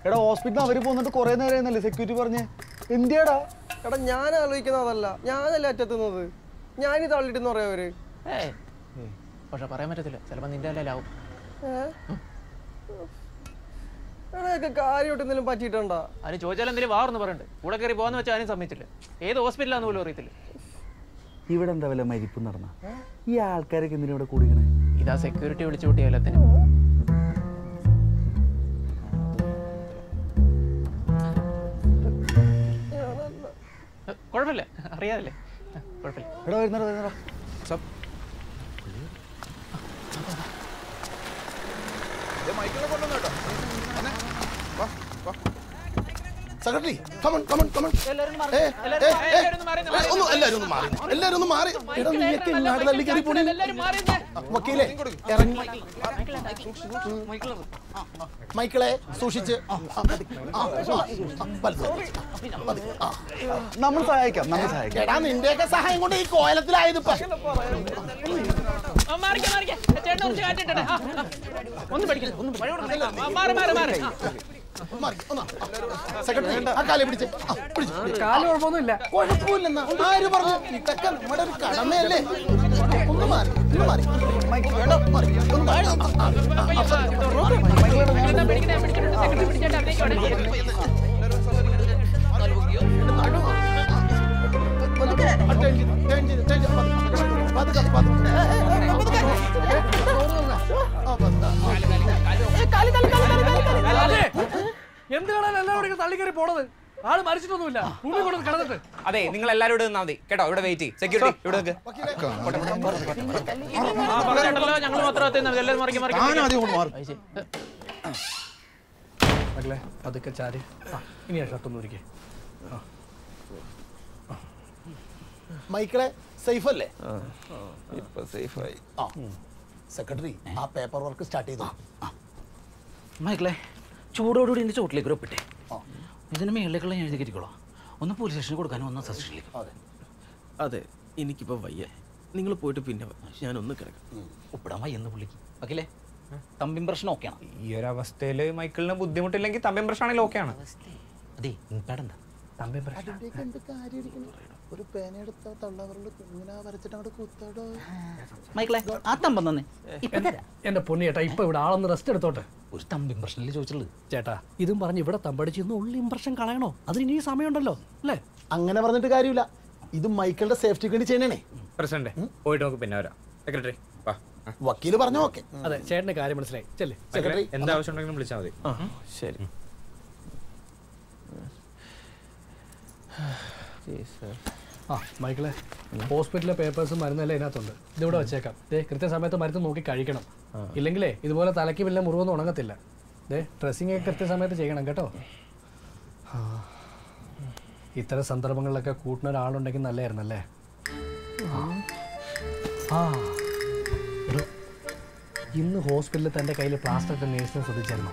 എടാ ഹോസ്പിറ്റലിൽ അവര് പോന്നിട്ട് കുറെ നേരം സെക്യൂരിറ്റി പറഞ്ഞേ എന്തിയാടാ എടാ ഞാൻ ആലോചിക്കുന്നതല്ല ഞാനല്ലേ അറ്റത്തുന്നത് ഞാനീ തള്ളിട്ടെന്ന് പറയാ അവര് ഏയ് പക്ഷെ പറയാൻ പറ്റത്തില്ല ചിലപ്പോൾ നിന്റെ അല്ലേ ലാവും എടാ കാര്യമായിട്ട് എന്തെങ്കിലും പറ്റിയിട്ടുണ്ടോ അതിന് ചോദിച്ചാൽ എന്തെങ്കിലും വാർന്ന് പറയണ്ട് കൂടെ കയറി പോകാന്ന് വെച്ചാൽ അതിനും സമ്മതിച്ചില്ല ഏത് ഹോസ്പിറ്റലാന്ന് പോലും അറിയത്തില്ല ഇവിടെ എന്താ വല്ല മരിപ്പ് നടന്ന ഈ ആൾക്കാരൊക്കെ എന്തിനാ ഇവിടെ കൂടിക്കണേ ഇതാ സെക്യൂരിറ്റി വിളിച്ചു കൂട്ടിയ എല്ലാത്തിനും ഏ, കുഴപ്പമില്ല അറിയാതല്ലേ ഏ, കുഴപ്പമില്ല എടാ വരുന്നടാ വരുന്നടാ സെക്രട്ടറി കമൺ കമൺ കമൺ ഒന്ന് എല്ലാരും ഒന്ന് മാറി എല്ലാരും ഒന്ന് മാറി എടാ നീയൊക്കെ ഇങ്ങാട് തള്ളി കയറി പോണേ വക്കീലേ ഇറങ്ങി മൈക്കിളെ സൂക്ഷിച്ച് ആ, ആ, മതി. ആ, ആ, ആ, വലുത്. മതി. ആ. നമ്മൾ സഹായിക്കാം നമ്മൾ സഹായിക്കാം എടാ നിന്റെയൊക്കെ സഹായം കൊണ്ട് ഈ കോലത്തിലായത് ഇപ്പൊ ഒന്ന് പഠിക്കില്ല ഒന്ന് പഠിക്കില്ല. ആ, മാറി മാറി മാറി ആ. മാറി, ഒന്ന് ആ. സെക്രട്ടറി ആ കാലെ പിടിച്ച് ആ, പിടിച്ച് കാല് കുഴപ്പമൊന്നുമില്ല കുഴപ്പമില്ലെന്നാ ആര് പറഞ്ഞു ഇതൊക്കെ നമ്മുടെ ഒരു കടമയല്ലേ ഒന്ന് മാറി ഒന്ന് മാറി എടാ, മാറി. ഒന്ന് മാറി. ആ, ആ, ആ. എന്താ പിടിക്കണേ? പിടിച്ചിട്ടുണ്ട്. സെക്രട്ടറി പിടിച്ചോണ്ട് അവിടേക്ക് ഓടി. എന്തിനാണ് എല്ലാവരും തള്ളിക്കറി പോണത് ആള് മരിച്ചിട്ടൊന്നുമില്ല ഭൂമി കൊണ്ട് കിടന്നിട്ട് അതെ നിങ്ങൾ എല്ലാവരും ഇവിടെ നിന്നാ മതി കേട്ടോ ഇവിടെ വെയിറ്റ് സെക്യൂരിറ്റി ഇവിടെ നിൽക്ക് ആ, പറഞ്ഞിട്ടല്ലോ, ഞങ്ങൾ മാത്രം അകത്ത് നിന്നാ മതി. എല്ലാവരും മറിക്ക് മറിക്ക് മറിക്ക്. അത് ശരി. മകളെ പതുക്കെ ചാരി ആ, ഇനി ആ ഷർട്ടൊന്നും ഒരുക്കേ മൈക്കിളെ സേഫ് അല്ലേ ഇപ്പൊ സേഫായി ആ സെക്രട്ടറി ആ പേപ്പർ വർക്ക് സ്റ്റാർട്ട് ചെയ്തു മൈക്കിളെ ചൂടോടുകൂടി എൻ്റെ ചോട്ടിലേക്ക് ഒപ്പിട്ടെ ഇതിന് മേളിലേക്കുള്ള ഞാൻ എഴുതി കയറ്റിക്കോളാം ഒന്ന് പോലീസ് സ്റ്റേഷനിൽ കൊടുക്കാനും ഒന്ന് സബ്സിഡിയിലേക്ക് അതെ അതെ എനിക്കിപ്പോ വയ്യ നിങ്ങൾ പോയിട്ട് പിന്നെ വാ. ഞാനൊന്ന് കിടക്കാം ഒപ്പിടാൻ വയ്യെന്ന് പുള്ളിക്ക് ഓക്കെ തമ്പിൻ പ്രശ്നം ഓക്കെയാണ് ഈ ഒരു അവസ്ഥയിൽ മൈക്കിളിന് ബുദ്ധിമുട്ടില്ലെങ്കിൽ തമ്പ്യം പ്രശ്നമാണെങ്കിൽ ഓക്കെയാണ് അതെ ഇപ്പേടെന്താ അതിന്റെയൊക്കെ എന്ത് കാര്യം ഇരിക്കുന്നു? ഒരു പേനയെടുത്ത തള്ളവരുടെ ഇങ്ങനെ വരച്ചിട്ട് അങ്ങോട്ട് കുത്തടോ മൈക്കിളെ ആ തമ്പം തന്നെ ഇപ്പൊ തരാം എന്റെ പൊന്നി ചേട്ടാ ഇപ്പൊ ഇവിടെ ആളൊന്ന് റെസ്റ്റ് എടുത്തോട്ടെ ഒരു തമ്പിൻ പ്രശ്നത്തിൽ ചോദിച്ചുള്ളത് ചേട്ടാ ഇതും പറഞ്ഞ് ഇവിടെ തമ്പടിച്ച് ഇന്ന് ഉള്ളി ഇമ്പ്രഷൻ കളയണോ അതിന് ഇനി സമയമുണ്ടല്ലോ അല്ലേ അങ്ങനെ പറഞ്ഞിട്ട് കാര്യമില്ല ഇത് മൈക്കിളുടെ സേഫ്റ്റിക്ക് വേണ്ടി ചെയ്യണേ പ്രസിഡന്റ് പോയിട്ട് നമുക്ക് പിന്നെ വരാം സെക്രട്ടറി വാ വക്കീല് പറഞ്ഞു ഓക്കെ അതെ ചേട്ടന്റെ കാര്യം മനസ്സിലായി ചെല്ലേ സെക്രട്ടറി എന്താ ആവശ്യം ഉണ്ടെങ്കിലും വിളിച്ചാൽ മതി ശരി ആ മൈക്കിളെ ഹോസ്പിറ്റലിലെ പേപ്പേഴ്സും മരുന്നെല്ലാം ഇതിനകത്തുണ്ട് ഇതിവിടെ വെച്ചേക്കാം ദേ കൃത്യസമയത്ത് മരുന്ന് നോക്കി കഴിക്കണം ഇല്ലെങ്കിലേ ഇതുപോലെ തലയ്ക്ക് വല്ല മുറിവൊന്നും ഉണങ്ങത്തില്ല ദേ ഡ്രസ്സിംഗ് ഒക്കെ കൃത്യസമയത്ത് ചെയ്യണം കേട്ടോ ആ. ഇത്തരം സന്ദർഭങ്ങളിലൊക്കെ കൂട്ടുന്ന ഒരാളുണ്ടെങ്കിൽ നല്ലതായിരുന്നല്ലേ ആ. ആ എടോ, ഇന്ന് ഹോസ്പിറ്റലിൽ തൻ്റെ കയ്യിൽ പ്ലാസ്റ്റർ ഇട്ട നേഴ്സിനെ ശ്രദ്ധിച്ചായിരുന്നോ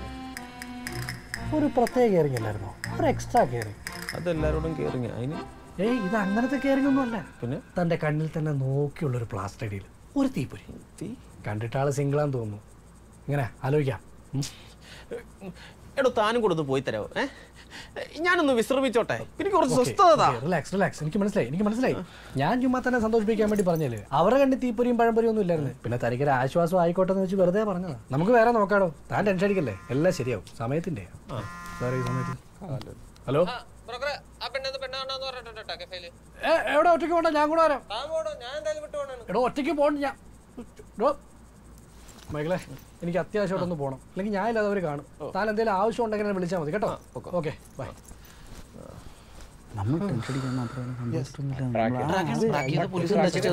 ഒരു പ്രത്യേക കെയറിംഗ് അല്ലായിരുന്നോ ഒരു എക്സ്ട്രാ കെയറിംഗ് അതെല്ലാരോടും കേറിങ്ങ അതിന് ഏയ് ഇത് അങ്ങനത്തെ കെയറിംഗ് ഒന്നും അല്ല പിന്നെ തന്റെ കണ്ണിൽ തന്നെ നോക്കിയുള്ള ഒരു പ്ലാസ്റ്റർ അടിയിൽ ഒരു തീപ്പൊരി തീ കണ്ടിട്ട് ആള് സിംഗിളാന്ന് തോന്നുന്നു ഇങ്ങനെ ആലോചിക്കാം ഉം. എടോ താനും കൂടെ ഒന്ന് പോയി തരാമോ ഏ ഞാനൊന്ന് വിശ്രമിച്ചോട്ടെ എനിക്ക് കുറച്ച് സ്വസ്ഥത ഓക്കേ, റിലാക്സ് റിലാക്സ് എനിക്ക് മനസ്സിലായി എനിക്ക് മനസ്സിലായി ഞാൻ ചുമ്മാ തന്നെ സന്തോഷിപ്പിക്കാൻ വേണ്ടി പറഞ്ഞല്ലേ അവരുടെ കണ്ടി തീപ്പൊരിയും പഴംപൊരിയും ഒന്നും ഇല്ലായിരുന്നു പിന്നെ തനിക്കൊരു ആശ്വാസം ആയിക്കോട്ടെ എന്ന് വെച്ച് വെറുതെ പറഞ്ഞതാ നമുക്ക് വേറെ നോക്കാടോ താൻ ടെൻഷൻ അടിക്കല്ലേ എല്ലാം ശരിയാവും സമയത്തിന്റെ സോറി സമയത്ത് ഹലോ ഏ, എവിടെ ഒറ്റയ്ക്ക് പോണ്ട ഞാൻ കൂടെ വരാം എടോ ഒറ്റയ്ക്ക് പോകണ്ട ഞാൻ എടോ മൈക്കിളെ എനിക്ക് അത്യാവശ്യമായിട്ടൊന്ന് പോകണം അല്ലെങ്കിൽ ഞാൻ ഇല്ലാതെ അവർ കാണും താൻ എന്തെങ്കിലും ആവശ്യം ഉണ്ടെങ്കിൽ എന്നെ വിളിച്ചാൽ മതി കേട്ടോ ഓക്കെ ബൈ നമ്മൾ ടെൻഷൻ അടിക്കാൻ മാത്രമേ സംഭവിച്ചിട്ടൊന്നുമില്ല ട്രാക്ക് ചെയ്ത് പോലീസ് എന്താ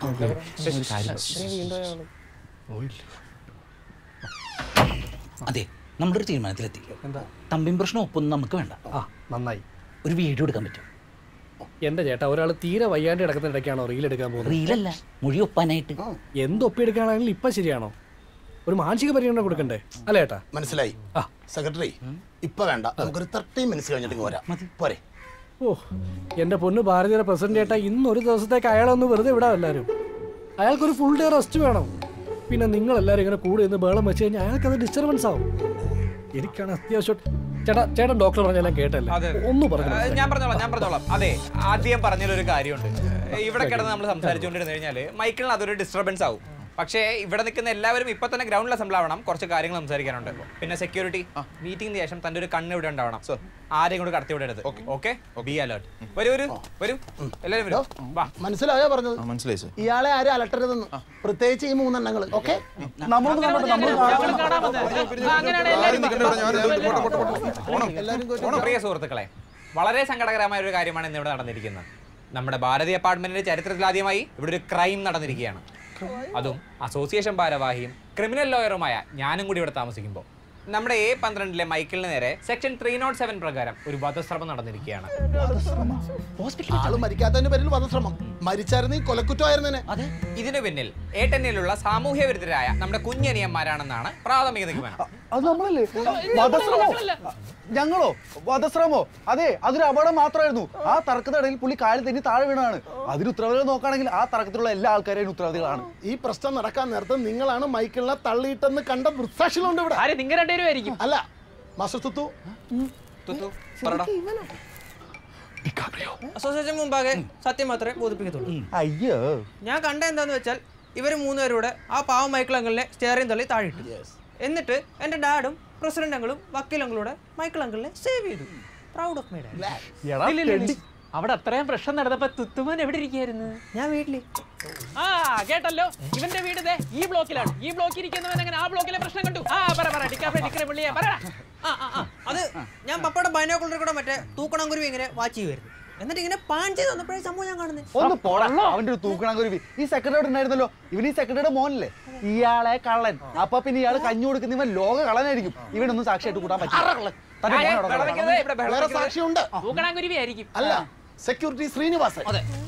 അതെ നമ്മുടെ ഒരു തീരുമാനത്തിലെത്തി എന്താ തമ്പിൻ പ്രശ്നം ഒപ്പൊന്നും നമുക്ക് വേണ്ട ആ നന്നായി ഒരു വീഡിയോ എടുക്കാൻ പറ്റും എന്റെ ചേട്ടാ ഒരാൾ തീരെ വയ്യാണ്ട് കിടക്കുന്ന ഇടയ്ക്കാണോ റീൽ എടുക്കാൻ പോകുന്നത് റീലല്ല മൊഴി ഒപ്പാനായിട്ട് എന്ത് ഒപ്പിയെടുക്കുകയാണെങ്കിലും ഇപ്പം ശരിയാണോ ഒരു മാനസിക പരിഗണന കൊടുക്കണ്ടേ അല്ലേ ചേട്ടാ മനസ്സിലായി ആ. സെക്രട്ടറി ഇപ്പൊ വേണ്ട നമുക്കൊരു തേർട്ടി മിനിറ്റ്സ് കഴിഞ്ഞിട്ട് വരാം പോരെ ഓ എൻ്റെ പൊന്ന് ഭാരതീയ പ്രസിഡന്റ് ചേട്ടാ ഇന്ന് ഒരു ദിവസത്തേക്ക് അയാളൊന്ന് വെറുതെ വിടാം എല്ലാവരും അയാൾക്കൊരു ഫുൾ ഡേ റെസ്റ്റ് വേണം പിന്നെ നിങ്ങൾ എല്ലാവരും ഇങ്ങനെ കൂടെ നിന്ന് ബേളം വെച്ച് കഴിഞ്ഞാൽ അയാൾക്കത് ഡിസ്റ്റർബൻസ് ആവും എനിക്കാണ് അത്യാവശ്യം ചേട്ടാ ചേട്ടൻ ഡോക്ടർ പറഞ്ഞെല്ലാം കേട്ടല്ലേ അതെ. ഒന്ന് പറഞ്ഞു ഏ, ഞാൻ പറഞ്ഞോളാം ഞാൻ പറഞ്ഞോളാം അതെ ആദ്യം പറഞ്ഞൊരു കാര്യമുണ്ട് ഏ, ഇവിടെ കിടന്ന് നമ്മൾ സംസാരിച്ചുകൊണ്ടിരുന്നു കഴിഞ്ഞാൽ മൈക്കിളിന് അതൊരു ഡിസ്റ്റർബൻസ് ആവും പക്ഷേ ഇവിടെ നിൽക്കുന്ന എല്ലാവരും ഇപ്പൊ തന്നെ ഗ്രൗണ്ടിൽ അസംബിൾ ആവണം കുറച്ച് കാര്യങ്ങൾ സംസാരിക്കാനുണ്ട് പിന്നെ സെക്യൂരിറ്റി മീറ്റിംഗിന് ശേഷം തന്റെ ഒരു കണ്ണ് ഇവിടെ ഉണ്ടാവണം ആരെയും കൂടെ കടത്തി വിടരുത് ഓക്കെ ബി അലേർട്ട് വരൂ വരൂ വരൂ എല്ലാവരും വരും വാ മനസ്സിലായോ പറഞ്ഞത് മനസ്സിലായി സർ ഇയാളെ ആരും അലട്ടരുതെന്ന് പ്രത്യേകിച്ച് ഈ മൂന്നെണ്ണങ്ങൾ ഓക്കെ നമ്മളൊന്നും കണ്ടോ നമ്മൾ ഞങ്ങൾ കാണാൻ വന്നതാ. ആ, അങ്ങനെയാണെങ്കിൽ എല്ലാവരും വാ. എല്ലാരും പ്രിയ സുഹൃത്തുക്കളെ വളരെ സങ്കടകരമായ ഒരു കാര്യമാണ് ഇന്നിവിടെ നടന്നിരിക്കുന്നത് നമ്മുടെ ഭാരതീയ അപ്പാർട്ട്മെന്റിന്റെ ചരിത്രത്തിലാദ്യമായി ഇവിടെ ഒരു ക്രൈം നടന്നിരിക്കുകയാണ് അതും അസോസിയേഷൻ ഭാരവാഹിയും ക്രിമിനൽ ലോയറുമായ ഞാനും കൂടി ഇവിടെ താമസിക്കുമ്പോൾ നമ്മുടെ എ പന്ത്രണ്ടിലെ മൈക്കിളിന് നേരെ സെക്ഷൻ ത്രീ നോട്ട് സെവൻ പ്രകാരം ഒരു വധശ്രമം നടന്നിരിക്കുകയാണ് ആള് മരിക്കാത്തതിന്റെ പേരിൽ വധശ്രമം മരിച്ചായിരുന്നു ഈ കൊലക്കുറ്റമായിരുന്നേനെ ഇതിനു പിന്നിൽ ഏട്ടന്നിലുള്ള സാമൂഹ്യ വിരുദ്ധരായ നമ്മുടെ കുഞ്ഞനിയന്മാരാണെന്നാണ് പ്രാഥമിക നിഗമനം അത് നമ്മളല്ലേ വധശ്രമോ ഞങ്ങളോ വധശ്രമോ അതെ അതൊരു അപകടം മാത്രമായിരുന്നു ആ തർക്കത്തിനിടയിൽ പുള്ളി കാലിൽ തെന്നി താഴെ വീണാണ് അതിന് ഉത്തരവാദികൾ നോക്കുകയാണെങ്കിൽ ആ തർക്കത്തിലുള്ള എല്ലാ ആൾക്കാരെയും ഉത്തരവാദികളാണ് ഈ പ്രശ്നം നടക്കാൻ നേരത്ത് നിങ്ങളാണ് മൈക്കിളിനെ തള്ളിയിട്ടെന്ന് കണ്ട ദൃക്സാക്ഷികളുണ്ട് ഇവിടെ ആര് നിങ്ങൾ രണ്ടുപേരും ആയിരിക്കും അല്ല മാസ്റ്റർ തുത്തു തുത്തു, പറടാ. അസോസിയേഷൻ മുമ്പാകെ സത്യം മാത്രമേ ബോധിപ്പിക്കത്തുള്ളൂ അയ്യോ ഞാൻ കണ്ട എന്താന്ന് വെച്ചാൽ ഇവർ മൂന്നുപേരൂടെ ആ പാവം മൈക്കിൾ അങ്കിളിനെ സ്റ്റെയറിംഗ് തള്ളി താഴിട്ടു എന്നിട്ട് എൻ്റെ ഡാഡും പ്രസിഡന്റ് അങ്കിളും വക്കീൽ അങ്കിളൂടെ മൈക്കിൾ അങ്കിളിനെ സേവ് ചെയ്തു പ്രൗഡ് ഓഫ് മൈ ഡാഡ് എടാ ഇല്ല, ഇല്ല, ഇല്ല. തെണ്ടി. അവിടെ അത്രയും പ്രശ്നം നടന്നപ്പോ തുത്തുമോൻ എവിടെ ഇരിക്കായിരുന്നു ഞാൻ വീട്ടിൽ ആ കേട്ടല്ലോ ഇവന്റെ വീട് ദേ ഈ ബ്ലോക്കിലാണ് ഈ ബ്ലോക്കിൽ ഇരിക്കുന്നവൻ അങ്ങനെ ആ ബ്ലോക്കിലെ പ്രശ്നം കണ്ടു ആ പറ പറ ഡിക്കാഫെ ഡിക്കറെ പുള്ളിയെ പറ ആ ആ ആ അത് ഞാൻ പപ്പയുടെ ബൈനോക്കുള്ളർ കൂടെ മറ്റേ തൂക്കണംകുരുവി ഇങ്ങനെ വാച്ച് ചെയ്യുമായിരുന്നു എന്നിട്ട് ഇങ്ങനെ പാൻ ചെയ്ത് വന്നപ്പോഴേ സംഭവം ഞാൻ കാണുന്നത് ഒന്ന് പോടാ അവന്റെ ഒരു തൂക്കണം കുരുവി ഈ സെക്രട്ടറി ഉണ്ടായിരുന്നല്ലോ ഇവൻ ഈ സെക്രട്ടറിയുടെ മോനല്ലേ ഇയാളെ കള്ളൻ അപ്പൊ പിന്നെ ഇയാള് കഞ്ഞു കൊടുക്കുന്ന ഇവൻ ലോക കള്ളനായിരിക്കും ഇവനൊന്നും സാക്ഷിയായിട്ട് കൂട്ടാൻ പറ്റില്ല തന്റെ മോനെ അവിടെ ബഹളം കള്ളൻ. വെക്കരുത്, ഇവിടെ ബഹളം വേറെ വെക്കരുത്. സാക്ഷിയുണ്ട് തൂക്കണാങ്കുരുവി ആയിരിക്കും അല്ല സെക്യൂരിറ്റി ശ്രീനിവാസൻ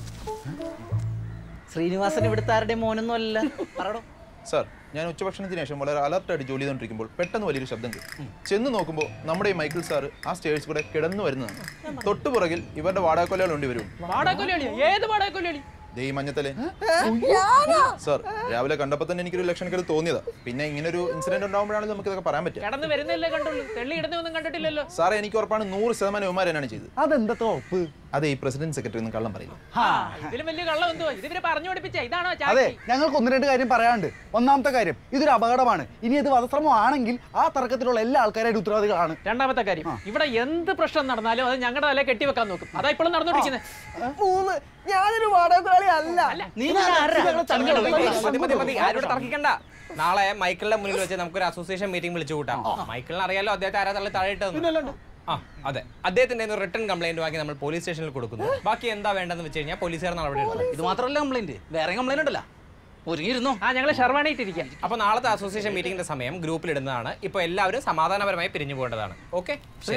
ശ്രീനിവാസൻ ഇവിടുത്തെ ആരുടെ മോനൊന്നും അല്ല പറയടോ സാർ ഞാൻ ഉച്ചഭക്ഷണത്തിന് ശേഷം വളരെ അലർട്ടായിട്ട് ജോലി ചെയ്തുകൊണ്ടിരിക്കുമ്പോൾ പെട്ടെന്ന് വലിയൊരു ശബ്ദം കേട്ടു ചെന്ന് നോക്കുമ്പോൾ നമ്മുടെ ഈ മൈക്കിൾ സാർ ആ സ്റ്റേഴ്സ് കൂടെ കിടന്നു വരുന്നതാണ് തൊട്ടുപുറകിൽ ഇവരുടെ വാടകക്കൊലകളുണ്ട് ഇവരും വാടകൊല്ലി ഏത് വാടകൊല്ലി ദേ ഈ മഞ്ഞത്തലെ സാർ രാവിലെ കണ്ടപ്പോൾ തന്നെ എനിക്കൊരു ലക്ഷണക്കേട് തോന്നിയതാ പിന്നെ ഇങ്ങനെ ഒരു ഇൻസിഡന്റ് ഉണ്ടാകുമ്പോഴാണ് നമുക്ക് ഇതൊക്കെ പറയാൻ പറ്റുക കിടന്ന് വരുന്നില്ലേ കണ്ടുള്ളൂ തെള്ളി ഇടുന്നൊന്നും കണ്ടിട്ടില്ലല്ലോ സാറേ എനിക്ക് ഉറപ്പാണ് നൂറ് ശതമാനം ഇവന്മാർ തന്നെയാണ് ചെയ്തത് അതെന്തത്ര ഉറപ്പ് അതെ ഈ പ്രസിഡന്റ് സെക്രട്ടറി ഒന്നും കള്ളം പറയില്ല ആ, ഇതിലും വലിയ കള്ളം എന്തുവാ ഇത് ഇവര് പറഞ്ഞു പഠിപ്പിച്ച ഇതാണോ അതെ ചാച്ചി ഞങ്ങൾക്ക് ഒന്ന് രണ്ട് കാര്യം പറയാനുണ്ട് ഒന്നാമത്തെ കാര്യം ഇതൊരു അപകടമാണ് ഇനി ഇത് വധശ്രമം ആണെങ്കിൽ ആ തർക്കത്തിലുള്ള എല്ലാ ആൾക്കാരും ഉത്തരവാദികളാണ് രണ്ടാമത്തെ കാര്യം ഇവിടെ എന്ത് പ്രശ്നം നടന്നാലും അത് ഞങ്ങളുടെ തല കെട്ടിവെക്കാൻ നോക്കും അതാ ഇപ്പോഴും നടന്നുകൊണ്ടിരിക്കുന്നത് മൂന്ന് ഞാനൊരു വാടകത്തോളി അല്ല നീ ആരാ? മതി, മതി, മതി. ആരോട് തർക്കിക്കണ്ട നാളെ മൈക്കിളിന്റെ മുന്നിൽ വെച്ച് നമുക്കൊരു അസോസിയേഷൻ മീറ്റിംഗ് വിളിച്ചു കൂട്ടാം മൈക്കിളിന് അറിയാലോ അദ്ദേഹത്തെ ആരാ തള്ളി താഴെയിട്ടത് ആ അതെ അദ്ദേഹത്തിന്റെ ഒരു റിട്ടേൺ കംപ്ലൈന്റ് വാങ്ങി നമ്മൾ പോലീസ് സ്റ്റേഷനിൽ കൊടുക്കുന്നു ബാക്കി എന്താ വേണ്ടെന്ന് വെച്ച് കഴിഞ്ഞാൽ പോലീസുകാർ നടപടി എടുക്കും ഇത് മാത്രമല്ല കംപ്ലൈന്റ് വേറെ കംപ്ലൈന്റ് ഉണ്ടല്ലോ ഒരുങ്ങിയിരുന്നോ ആ ഞങ്ങൾ ഷർവാണിയിട്ടിരിക്കാം അപ്പൊ നാളത്തെ അസോസിയേഷൻ മീറ്റിംഗിന്റെ സമയം ഗ്രൂപ്പിൽ ഇടുന്നതാണ് ഇപ്പൊ എല്ലാവരും സമാധാനപരമായി പിരിഞ്ഞു പോകേണ്ടതാണ് ഓക്കെ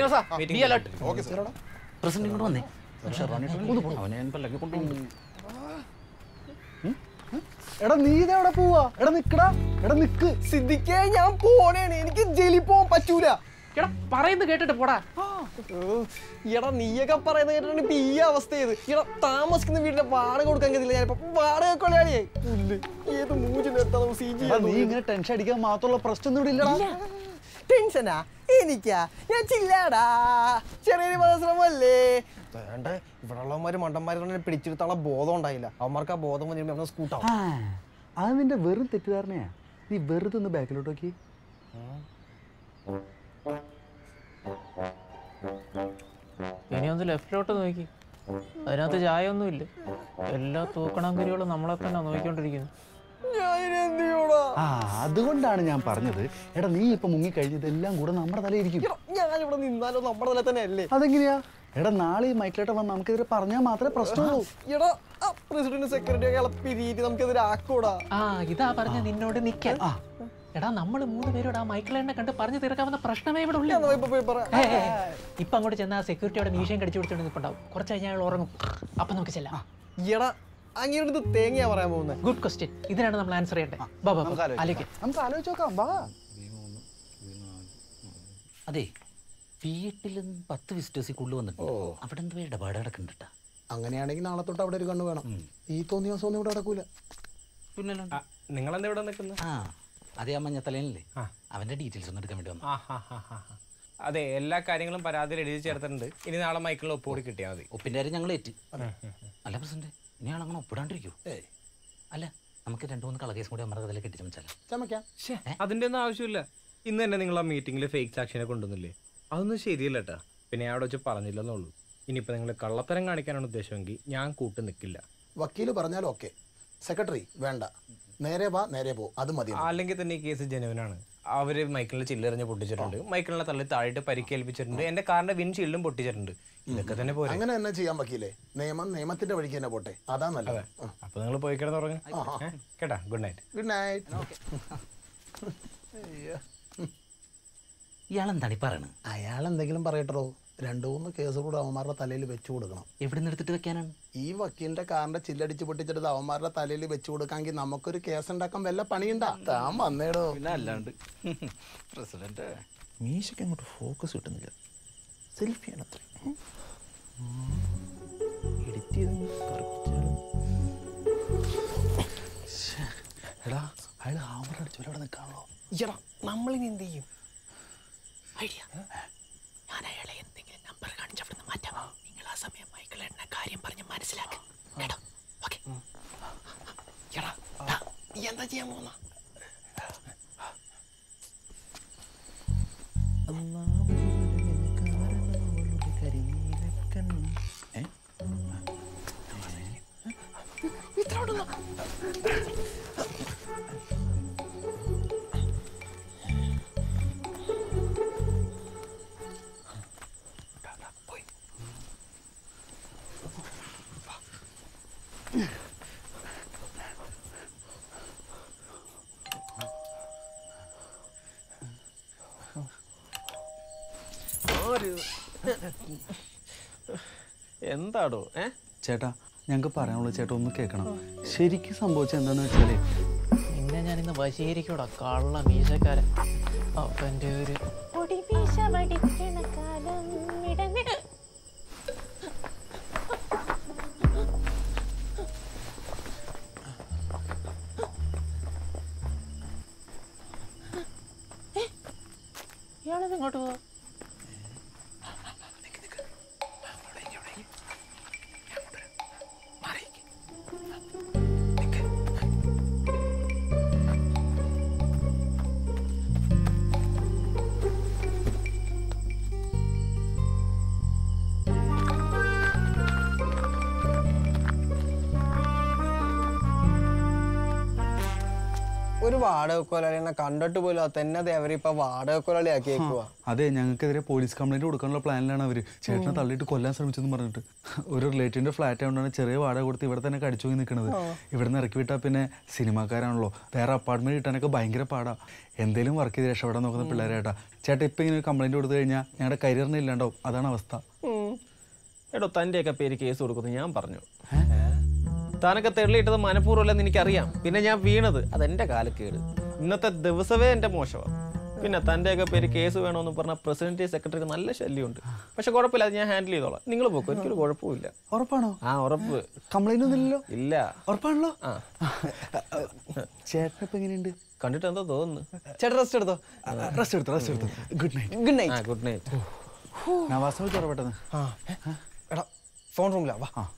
പ്രസിഡന്റ് ഇങ്ങോട്ട് വന്നേ അവനെ ഞാൻ പല്ലക്ക് കൊണ്ടുപോകും എടാ നീ ഇതെവിടെ പോവാ എടാ നിക്കടാ എടാ നിക്ക് സിദ്ധിക്കേ ഞാൻ പോണേണ് എനിക്ക് ജയിലിൽ പോകാൻ പറ്റൂല എടാ പറയുന്നത് കേട്ടിട്ട് പോടാ എടാ നീയൊക്കെ പറയുന്നത് കേട്ടിട്ട് ഇപ്പൊ ഈ അവസ്ഥ ചെയ്ത് എടാ താമസിക്കുന്ന വീടിന്റെ വാടക കൊടുക്കാൻ കഴിയില്ല ഞാനിപ്പോ വാടക കൊള്ളയാളിയായി പുല്ല് ഏത് മൂഞ്ചി നിർത്താൻ സി ജി എടാ, നീ ഇങ്ങനെ ടെൻഷൻ അടിക്കാൻ മാത്രമുള്ള പ്രശ്നം ഇവിടെ ഇല്ലടാ ടെൻഷനാ എനിക്കാ ഞാൻ ചില്ലാടാ ചെറിയൊരു മത്സരമല്ലേ വേണ്ട ഇവിടെ ഉള്ളവന്മാര് മണ്ടന്മാരെ പിടിച്ചെടുത്തുള്ള ബോധം ഉണ്ടായില്ല അവന്മാർക്ക് ആ ബോധം വന്നിട്ട് സ്കൂട്ടാവും ആ, അത് നിന്റെ വെറും തെറ്റിദ്ധാരണയാ നീ വെറുതെ ഒന്ന് ബാക്കിലോട്ട് നോക്കി ഇനി ഒന്ന് ലെഫ്റ്റിലോട്ട് നോക്കി അതിനകത്ത് ചായ ഒന്നുമില്ല എല്ലാ തൂക്കണാങ്കരികളും നമ്മളെ തന്നെ നോക്കിക്കൊണ്ടിരിക്കുന്നു ആ അതുകൊണ്ടാണ് ഞാൻ പറഞ്ഞത് എടാ നീ ഇപ്പൊ മുങ്ങി കഴിഞ്ഞതെല്ലാം കൂടെ നമ്മുടെ തലയിരിക്കും ഞാൻ ഇവിടെ നിന്നാലോ നമ്മുടെ തല തന്നെ അല്ലേ അതെങ്ങനെയാ എടാ നാളെ ഈ മൈക്കിലോട്ട് വന്ന് നമുക്കെതിരെ പറഞ്ഞാൽ മാത്രമേ പ്രശ്നമുള്ളൂ എടാ പ്രസിഡന്റ് സെക്രട്ടറി ഒക്കെ പിരിയിട്ട് നമുക്കെതിരെ ആക്കൂടാ ആ ഇതാ പറഞ്ഞ നിന്നോട് നിക്കാൻ എടാ നമ്മൾ മൂന്ന് പേരോട് ആ മൈക്കിളെണ്ണെ കണ്ട് പറഞ്ഞു തീർക്കാവുന്ന പ്രശ്നമേ ഇവിടെ ഉള്ളൂ ഞാൻ ഇപ്പൊ പോയി പറ ഏയ്, ഏയ്, ഏയ്. ഇപ്പൊ അങ്ങോട്ട് ചെന്ന ആ സെക്യൂരിറ്റിയോടെ മീശയും കടിച്ചു പിടിച്ചോണ്ട് നിൽപ്പുണ്ടാവും കുറച്ച് കഴിഞ്ഞാൽ അയാൾ ഉറങ്ങും അപ്പൊ നമുക്ക് ചെല്ലാം എടാ അങ്ങേരുടെ തേങ്ങയാ പറയാൻ പോകുന്നത് ഗുഡ് ക്വസ്റ്റ്യൻ ഇതിനാണ് നമ്മൾ ആൻസർ ചെയ്യേണ്ടത് ബാ, ബാ, നമുക്ക് ബാ, ആലോചിക്കാം. ആലോചിക്ക്. നമുക്ക് ആലോചിച്ച് നോക്കാം വാ അതെ വീട്ടിൽ പത്ത് വിസിറ്റേഴ്സ് കൂടുതൽ വന്നിട്ടുണ്ട് അവിടെ എന്തോ ഇടപാട് നടക്കുന്നുണ്ട് അങ്ങനെയാണെങ്കിൽ നാളെ തൊട്ട് അവിടെ ഒരു കണ്ണ് വേണം ഈ തോന്നിയ ദിവസം ഒന്നും ഇവിടെ നടക്കൂല പിന്നെ നിങ്ങൾ എന്താ ഇവിടെ നിൽക്കുന്നത് ആ അതെ ആ മഞ്ഞത്തലയനല്ലേ അവന്റെ ഡീറ്റെയിൽസ് ഒന്ന് എടുക്കാൻ വേണ്ടി വന്നു ആ, ആ, ആ, ആ, ആ. അതെ എല്ലാ കാര്യങ്ങളും പരാതിയിൽ എഴുതി ചേർത്തിട്ടുണ്ട് ഇനി നാളെ മൈക്കിളിന് ഒപ്പ് കൂടി കിട്ടിയാൽ മതി ഒപ്പിൻ്റെ കാര്യം ഞങ്ങൾ ഏറ്റ് അല്ല പ്രസിഡന്റ് ഇനി ആളങ്ങനെ ഒപ്പിടാണ്ടിരിക്കൂ അല്ല നമുക്ക് രണ്ടു മൂന്ന് കളർ കേസും കൂടി നമ്മുടെ കഥയിൽ കെട്ടിച്ചമച്ചാലോ ചമയ്ക്കാം അതിന്റെ ഒന്നും ആവശ്യമില്ല ഇന്ന് തന്നെ നിങ്ങൾ ആ മീറ്റിംഗിൽ ഫേക്ക് സാക്ഷിനെ കൊണ്ടുവന്നില്ലേ അതൊന്നും ശരിയല്ല കേട്ടാ പിന്നെ ഞാൻ അവിടെ വെച്ച് പറഞ്ഞില്ലെന്നുള്ളൂ ഇനിയിപ്പോൾ നിങ്ങൾ കള്ളത്തരം കാണിക്കാനാണ് ഉദ്ദേശമെങ്കിൽ ഞാൻ കൂട്ട് നിൽക്കില്ല വക്കീല് പറഞ്ഞാൽ ഓക്കെ സെക്രട്ടറി വേണ്ട നേരെ വാ നേരെ പോ അത് മതി അല്ലെങ്കിൽ തന്നെ ഈ കേസ് ജനുവനാണ് അവര് മൈക്കിളിനെ ചില്ലെറിഞ്ഞ് പൊട്ടിച്ചിട്ടുണ്ട് മൈക്കിളിനെ തള്ളി താഴെയിട്ട് പരിക്കേൽപ്പിച്ചിട്ടുണ്ട് എന്റെ കാറിന്റെ വിൻഷീൽഡും പൊട്ടിച്ചിട്ടുണ്ട് ഇതൊക്കെ തന്നെ പോരെ അങ്ങനെ തന്നെ ചെയ്യാൻ വക്കീലേ നിയമം നിയമത്തിന്റെ വഴിക്ക് തന്നെ പോട്ടെ അതാ നല്ലത് അപ്പൊ നിങ്ങൾ പോയി കിടന്ന് തുടങ്ങി കേട്ടാ ഗുഡ് നൈറ്റ് ഗുഡ് നൈറ്റ് ഇയാളെന്താണ് ഈ പറയണത് അയാൾ എന്തെങ്കിലും പറയട്ടോ രണ്ടു മൂന്ന് കേസ് കൂടെ അവന്മാരുടെ തലയിൽ വെച്ചു കൊടുക്കണം എവിടെ നിന്ന് എടുത്തിട്ട് വെക്കാനാണ് ഈ വക്കീലിന്റെ കാറിന്റെ ചില്ലടിച്ച് പൊട്ടിച്ചിട്ട് അവന്മാരുടെ തലയിൽ വെച്ചു കൊടുക്കാമെങ്കിൽ നമുക്കൊരു കേസ് ഉണ്ടാക്കാൻ വല്ല പണിയുണ്ടാ താൻ വന്നേടോ പിന്നെ അല്ലാണ്ട് പ്രസിഡന്റ് മീശയ്ക്ക് അങ്ങോട്ട് ഫോക്കസ് കിട്ടുന്നില്ല സെൽഫിയാണ് അത്ര എഡിറ്റ് ചെയ്ത് കറക്റ്റാണ് എടാ അയാൾ ഹാമർ അടിച്ചു അവിടെ നിൽക്കാണല്ലോ ഈടാ നമ്മളിനി എന്ത് ചെയ്യും ഐഡിയ ഞാൻ അയാളെ എന്തെങ്കിലും നമ്പർ കാണിച്ച് അവിടുന്ന് മാറ്റാം നിങ്ങൾ ആ സമയം മൈക്കിൾ എണ്ണ കാര്യം പറഞ്ഞ് മനസ്സിലാക്കി കേട്ടോ ഓക്കെ എടാ ദാ, നീ എന്താ ചെയ്യാൻ പോകുന്ന എന്താടോ ഏ ചേട്ടാ ഞങ്ങൾക്ക് പറയാനുള്ളൂ ചേട്ടാ ഒന്ന് കേൾക്കണം ശരിക്കും സംഭവിച്ചത് എന്താന്ന് വെച്ചാലേ നിന്നെ ഞാൻ ഇന്ന് വശീകരിക്കൂടാ കള്ള മീശക്കാരൻ അപ്പൻ്റെ ഒരു പൊടിമീശ വടിക്കണ കാലം ഇടന് ഇയാളത് ഇങ്ങോട്ട് പോവാ ഒരു വാടക കൊലാളിനെ കണ്ടിട്ട് പോലും തന്നെ ദേവരിപ്പൊ വാടക കൊലാളിയാക്കി വെക്കുക അതെ ഞങ്ങൾക്കെതിരെ പോലീസ് കംപ്ലൈന്റ് കൊടുക്കാനുള്ള പ്ലാനിലാണ് അവര് ചേട്ടനെ തള്ളിയിട്ട് കൊല്ലാൻ ശ്രമിച്ചെന്ന് പറഞ്ഞിട്ട് ഒരു റിലേറ്റീവിന്റെ ഫ്ലാറ്റ് ആയതുകൊണ്ടാണ് ചെറിയ വാടക കൊടുത്ത് ഇവിടെ തന്നെ കടിച്ചു പോയി നിൽക്കുന്നത് ഇവിടെ നിന്ന് ഇറക്കി വിട്ടാൽ പിന്നെ സിനിമാക്കാരാണല്ലോ വേറെ അപ്പാർട്ട്മെന്റ് കിട്ടാനൊക്കെ ഭയങ്കര പാടാ എന്തേലും വർക്ക് ചെയ്ത് രക്ഷപ്പെടാൻ നോക്കുന്ന പിള്ളേരേട്ടാ ചേട്ടാ ഇപ്പൊ ഇങ്ങനെ ഒരു കംപ്ലൈന്റ് കൊടുത്തു കഴിഞ്ഞാൽ ഞങ്ങളുടെ കരിയറിന് ഇല്ലാണ്ടാവും അതാണ് അവസ്ഥ എടോ തൻ്റെയൊക്കെ പേര് കേസ് കൊടുക്കുന്നു ഞാൻ പറഞ്ഞു താനൊക്കെ തെള്ളിയിട്ടത് മനഃപൂർവ്വമല്ലെന്ന് എനിക്കറിയാം പിന്നെ ഞാൻ വീണത് അതെൻ്റെ കാലക്കേട് ഇന്നത്തെ ദിവസമേ എൻ്റെ മോശമാണ് പിന്നെ തൻ്റെയൊക്കെ പേര് കേസ് വേണമെന്ന് പറഞ്ഞ പ്രസിഡന്റ് സെക്രട്ടറിക്ക് നല്ല ശല്യമുണ്ട് പക്ഷെ കുഴപ്പമില്ല അത് ഞാൻ ഹാൻഡിൽ ചെയ്തോളാം നിങ്ങൾ പോക്കോ എനിക്കൊരു കുഴപ്പമില്ല ഉറപ്പാണോ ആ ഉറപ്പ് കംപ്ലൈന്റ് ഒന്നും ഇല്ലല്ലോ ഇല്ല ഉറപ്പാണല്ലോ ആ ചേട്ടൻ ഇപ്പൊ എങ്ങനെയുണ്ട് കണ്ടിട്ട് എന്താ തോന്നുന്നു ചേട്ടാ റെസ്റ്റ് എടുത്തോ റെസ്റ്റ് എടുത്തു റെസ്റ്റ് എടുത്തു ഗുഡ് നൈറ്റ് ഗുഡ് ആ നൈറ്റ് ഗുഡ് നൈറ്റ് നവാസം വിളിച്ചോറ പെട്ടെന്ന് ആ എടാ ഫോൺ റൂമിലാ വാ ആ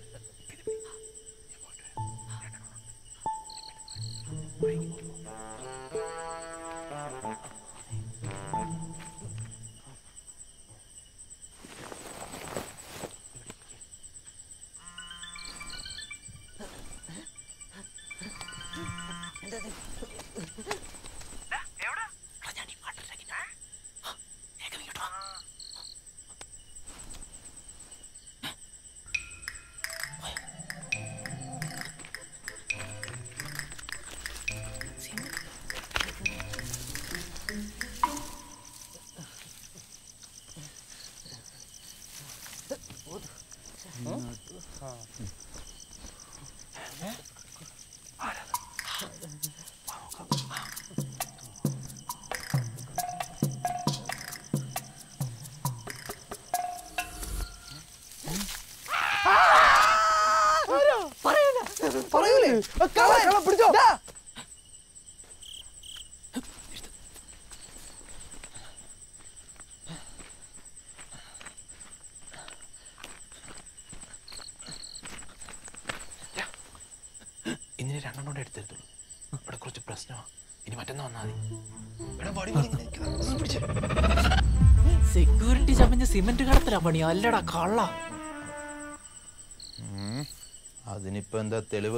ആ പിടിച്ചോ ഇന്നിന് രണ്ടെണ്ണം കൂടെ എടുത്തെടുത്തുള്ളൂ ഇവിടെ കുറച്ച് പ്രശ്നമാണ് ഇനി മറ്റന്നാ വന്നാൽ മതി സെക്യൂരിറ്റി ചമഞ്ഞ് സിമന്റ് കടത്തിലാ പണി അല്ലടാ കള്ള അതിനിപ്പോ എന്താ തെളിവ്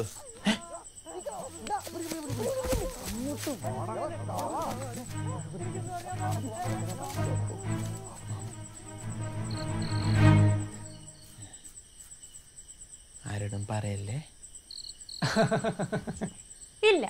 ആരോടും പറയല്ലേ ഇല്ല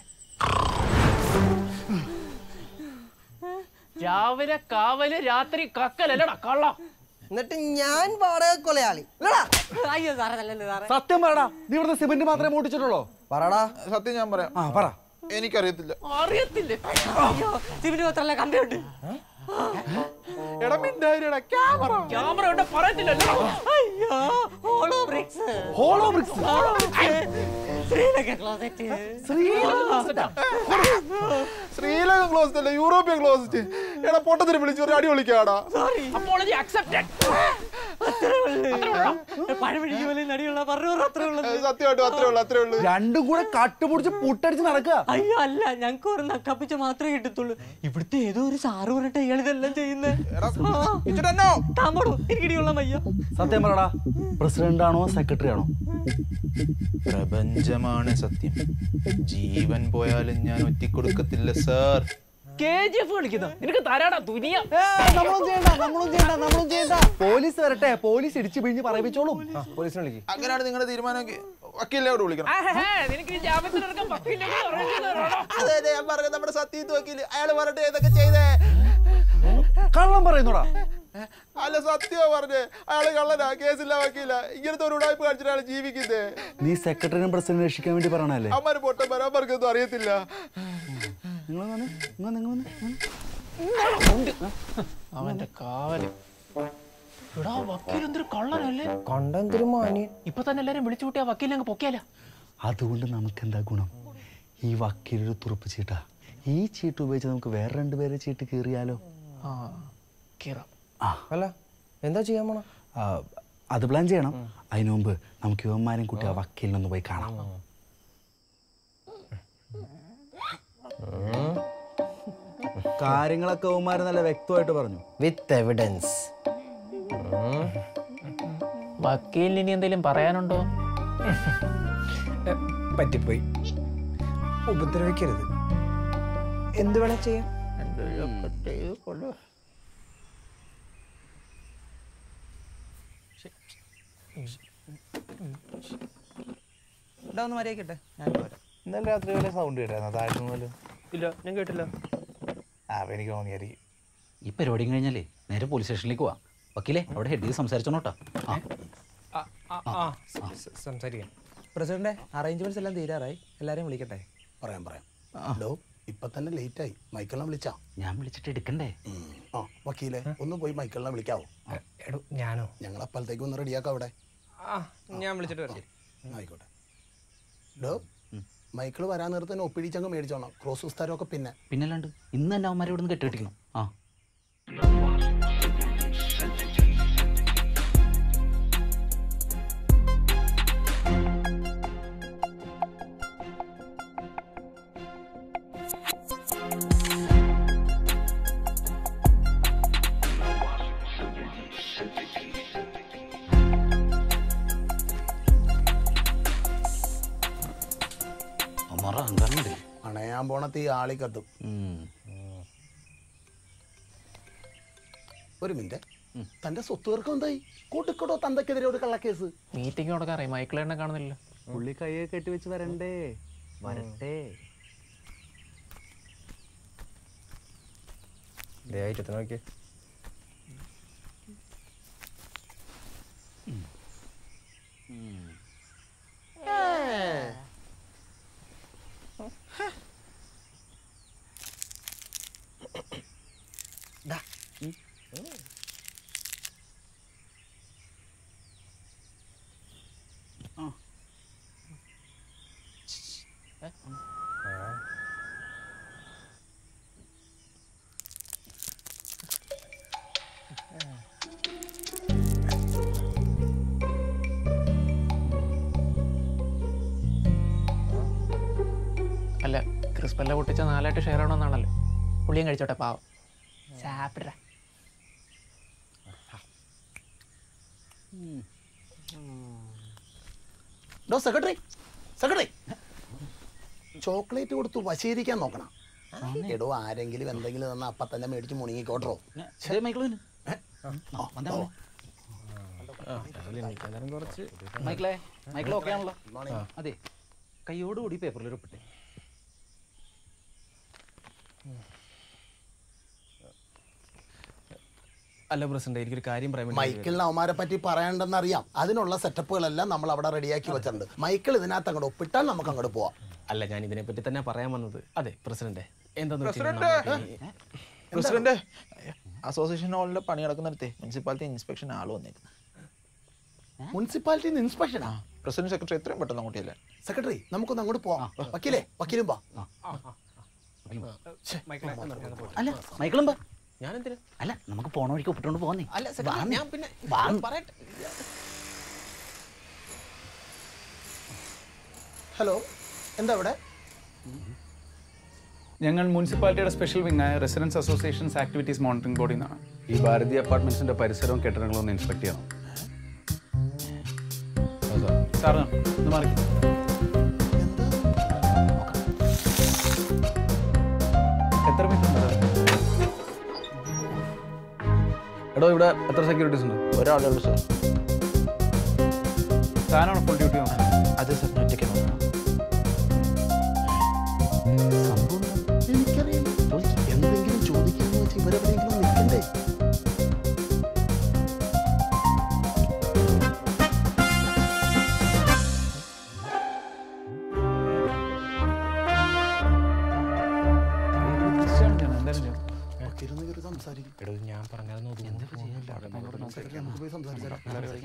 രാവിലെ കാവല് രാത്രി കക്കലല്ലടാ കള്ള എന്നിട്ട് ഞാൻ വാടക കൊലയാളി അയ്യോ സാറേ നല്ലത് സാറേ സത്യം പറടാ നീ ഇവിടുത്തെ സിമെന്റ് മാത്രമേ മൂട്ടിച്ചിട്ടുള്ളോ പറടാ സത്യം ഞാൻ പറയാം ആ പറ എനിക്കറിയത്തില്ല അറിയത്തില്ലേ അയ്യോ സിമിന്റ് മാത്രമല്ല കമ്പിയുണ്ട് എടാ മിണ്ടായിരടാ ക്യാമറ ക്യാമറ ഉണ്ട് പറയത്തില്ലല്ലോ അയ്യോ hollow bricks hollow bricks Sri Lanka closet Sri Lankan closet അല്ല യൂറോപ്യൻ ക്ലോസ്റ്റ് എടാ പൊട്ടത്തിന് വിളിച്ചു ഒരു അടി വിളിക്കാടാ അപ്പോളജി അക്സെപ്റ്റഡ് പഴമഴിക്ക് പോലെ നടിയുള്ള പറഞ്ഞു അത്രേ ഉള്ളത് സത്യമായിട്ടും അത്രേ ഉള്ളൂ അത്രേ ഉള്ളൂ രണ്ടും കൂടെ കട്ടുപിടിച്ച് പുട്ടടിച്ച് നടക്കുക അയ്യോ അല്ല ഞങ്ങൾക്ക് ഒരു നക്കാപ്പിച്ച മാത്രമേ കിട്ടത്തുള്ളൂ ഇവിടുത്തെ ഏതോ ഒരു സാറ് പറഞ്ഞിട്ട് ഇയാൾ ഇതെല്ലാം ചെയ്യുന്നത് താമ്പടോ എനിക്കിടിയുള്ള മയ്യ സത്യം പറടാ പ്രസിഡന്റ് ആണോ സെക്രട്ടറി ആണോ പ്രപഞ്ചമാണ് സത്യം ജീവൻ പോയാലും ഞാൻ ഒറ്റിക്കൊടുക്കത്തില്ല സാർ കെ ജി എഫ് കളിക്കുന്ന നിനക്ക് തരാടാ തുനിയ നമ്മളും ചെയ്യണ്ട നമ്മളും ചെയ്യണ്ട നമ്മളും ചെയ്യണ്ട പോലീസ് വരട്ടെ പോലീസ് ഇടിച്ചു പിഴിഞ്ഞ് പറയിപ്പിച്ചോളും പോലീസിനെ വിളിക്കും അങ്ങനെയാണ് നിങ്ങളുടെ തീരുമാനമെങ്കിൽ വക്കീലിനെ അവിടെ വിളിക്കണം നിനക്ക് ഈ ജാമ്യത്തിലിറക്കാൻ പറ്റില്ലെങ്കിൽ പറയുന്നത് അതെ അതെ ഞാൻ പറഞ്ഞത് നമ്മുടെ സത്യത്ത് വക്കീല് അയാൾ പറഞ്ഞിട്ട് ഏതൊക്കെ ചെയ്തേ കള്ളം പറയുന്നോടാ അല്ല സത്യമാ പറഞ്ഞേ അയാള് കള്ളനാ കേസില്ല വക്കീല ഇങ്ങനത്തെ ഒരു ഉടായ്പ കാണിച്ചിട്ട് അയാൾ ജീവിക്കുന്നേ നീ സെക്രട്ടറിനും പ്രസിഡന്റ് രക്ഷിക്കാൻ വേണ്ടി പറയണല്ലേ അമ്മാര് പൊട്ടൻ വരാൻ അറിയത്തില്ല നിങ്ങൾ വന്ന് നിങ്ങൾ നിങ്ങൾ വന്ന് അവന്റെ കാവല് എടാ വക്കീൽ എന്തൊരു കള്ളനല്ലേ കണ്ടെന്തൊരു മാന്യൻ ഇപ്പൊ തന്നെ എല്ലാരും വിളിച്ചു കൂട്ടി ആ വക്കീലിനെ അങ്ങ് പൊക്കിയാല അതുകൊണ്ട് നമുക്ക് എന്താ ഗുണം ഈ വക്കീലൊരു തുറപ്പ് ചീട്ടാ ഈ ചീട്ട് ഉപയോഗിച്ച് നമുക്ക് വേറെ രണ്ടുപേരെ ചീട്ട് കീറിയാലോ ആ കീറാം ആ അല്ല എന്താ ചെയ്യാൻ പോണ ആ, അത് പ്ലാൻ ചെയ്യണം അതിനു മുമ്പ് നമുക്ക് യുവന്മാരെയും കൂട്ടി ആ വക്കീലിനൊന്ന് പോയി കാണാം കാര്യങ്ങളൊക്കെ യുവന്മാർ നല്ല വ്യക്തമായിട്ട് പറഞ്ഞു വിത്ത് എവിഡൻസ് വക്കീലിന് ഇനി എന്തെങ്കിലും പറയാനുണ്ടോ പറ്റിപ്പോയി ഉപദ്രവിക്കരുത് എന്ത് വേണേ ചെയ്യാം ഇവിടെ ഒന്ന് മര്യാദക്കട്ടെ ഞാൻ പോരാ ഇന്നലെ രാത്രി വല്ല സൗണ്ട് കേട്ടായിരുന്നു താഴ്ന്നു ഇല്ല ഞാൻ കേട്ടില്ല ആ അപ്പൊ എനിക്ക് തോന്നിയായിരിക്കും ഈ പരിപാടിയും കഴിഞ്ഞാലേ നേരെ പോലീസ് സ്റ്റേഷനിലേക്ക് പോവാം വക്കീലേ അവിടെ ഹെഡ് ചെയ്ത് സംസാരിച്ചോട്ടാ ആ സംസാരിക്കാം പ്രസിഡന്റ് അറേഞ്ച്മെന്റ്സ് എല്ലാം തീരാറായി എല്ലാരെയും വിളിക്കട്ടെ പറയാം പറയാം ഹലോ ഇപ്പൊ തന്നെ ലേറ്റ് ആയി മൈക്കിളിനെ വിളിച്ചാ ഞാൻ വിളിച്ചിട്ട് എടുക്കണ്ടേ ആ വക്കീലെ ഒന്ന് പോയി മൈക്കിളിനെ വിളിക്കാവോ എടോ ഞാനോ ഞങ്ങൾ അപ്പോഴത്തേക്ക് ഒന്ന് റെഡിയാക്കാം അവിടെ ആ ഞാൻ വിളിച്ചിട്ട് വരാം ആയിക്കോട്ടെ ഹലോ മൈക്കിൾ വരാൻ നേരത്തെ തന്നെ ഒപ്പിടിച്ചങ്ങ് മേടിച്ചോണം ക്രോസ് വിസ്താരമൊക്കെ പിന്നെ പിന്നല്ലാണ്ട് ഇന്ന് തന്നെ അവന്മാരെ ഇവിടെ നിന്ന് കെട്ടിട്ടിരിക്കണം ആ അമ്മാറ അഹങ്കാരം കണ്ടില്ലേ അണയാൻ പോണ തീ ആളി കത്തും ഉം. ഒരു മിനിറ്റ് തന്റെ സ്വത്ത് തീർക്കം എന്തായി കൊടുക്കടോ തന്തക്കെതിരെ ഒരു കള്ളക്കേസ് മീറ്റിംഗ് തുടക്കാറായി മൈക്കിളേണ്ണ കാണുന്നില്ല പുള്ളി കൈയൊക്കെ കെട്ടി വെച്ച് വരണ്ടേ വരട്ടെ ദയായിട്ട് നോക്കിയേ ക്രിസ്പല്ല പൊട്ടിച്ച നാലായിട്ട് ഷെയർ ആവണമെന്നാണല്ലോ പുള്ളിയും കഴിച്ചോട്ടെ പാവം സാപ്പിട ഡോ സെക്രട്ടറി സെക്രട്ടറി ചോക്ലേറ്റ് കൊടുത്ത് വശീകരിക്കാൻ നോക്കണം എടോ ആരെങ്കിലും എന്തെങ്കിലും തന്നാ അപ്പൊ തന്നെ മേടിച്ച് മുണങ്ങിക്കോട്ടോ ശരി മൈക്കിളിന് വന്നാ മതി. മൈക്കിളെ മൈക്കിൾ ഓക്കെ ആണല്ലോ അതെ കൈയോടുകൂടി പേപ്പറിൽ ഒരു ഒപ്പിട്ടെ അല്ല പ്രസിഡന്റ് എനിക്കൊരു കാര്യം പറയാൻ വേണ്ടി മൈക്കിളിന് അവന്മാരെ പറ്റി പറയണ്ടെന്ന് അറിയാം അതിനുള്ള സെറ്റപ്പുകളെല്ലാം നമ്മൾ അവിടെ റെഡിയാക്കി വെച്ചിട്ടുണ്ട് മൈക്കിൾ ഇതിനകത്ത് അങ്ങോട്ട് ഒപ്പിട്ടാൽ നമുക്ക് അങ്ങോട്ട് പോവാം അല്ല ഞാൻ ഇതിനെ പറ്റി തന്നെ പറയാൻ വന്നത് അതെ പ്രസിഡന്റ് എന്താന്ന് പ്രസിഡന്റ് പ്രസിഡന്റ് അസോസിയേഷൻ ഹാളിന്റെ പണി നടക്കുന്നിടത്തെ മുനിസിപ്പാലിറ്റി ഇൻസ്പെക്ഷൻ ആള് വന്നേക്കുന്നു മുനിസിപ്പാലിറ്റി ഇൻസ്പെക്ഷനാ പ്രസിഡന്റ് സെക്രട്ടറി എത്രയും പെട്ടെന്ന് അങ്ങോട്ടില്ല സെക്രട്ടറി നമുക്കൊന്ന് അങ്ങോട്ട് പോവാം വക്കീലേ വക്കീലും വാ അല്ല മൈക്കിളും ബാ ഞാനെന്തിനാ അല്ല നമുക്ക് പോണ വഴിക്ക് ഒപ്പിട്ടോണ്ട് പോന്നേ അല്ല സെക്രട്ടറി ഞാൻ പിന്നെ വാ. പറയട്ടെ ഹലോ എന്താ ഇവിടെ ഞങ്ങൾ മുനിസിപ്പാലിറ്റിയുടെ സ്പെഷ്യൽ വിങ്ങായ റെസിഡൻസ് അസോസിയേഷൻസ് ആക്ടിവിറ്റീസ് മോണിറ്ററിംഗ് ബോർഡിൽ നിന്നാണ് ഈ ഭാരതി അപ്പാർട്ട്മെന്റ്സിന്റെ പരിസരവും കെട്ടിടങ്ങളും ഒന്ന് ഇൻസ്പെക്ട് ചെയ്യണം സാർ ഒന്ന് മാറി എത്ര മീറ്റർ ഉണ്ട് എടോ ഇവിടെ എത്ര സെക്യൂരിറ്റീസ് ഉണ്ട് ഒരാളേ ഉള്ളൂ സാർ താനാണ് ഫുൾ ഡ്യൂട്ടി നോക്കുന്നത് അതെ സാർ ഒറ്റയ്ക്ക് നോക്കണം എനിക്കറിയില്ല എന്തെങ്കിലും ചോദിക്കാന്ന് വെച്ചാൽ ഇവരെവിടെയെങ്കിലും നിൽക്കണ്ടേ വക്കീലൊന്ന് കയറി സംസാരിക്കും എടോ ഞാൻ പറഞ്ഞായിരുന്നു നമുക്ക് പോയി സംസാരിക്കാം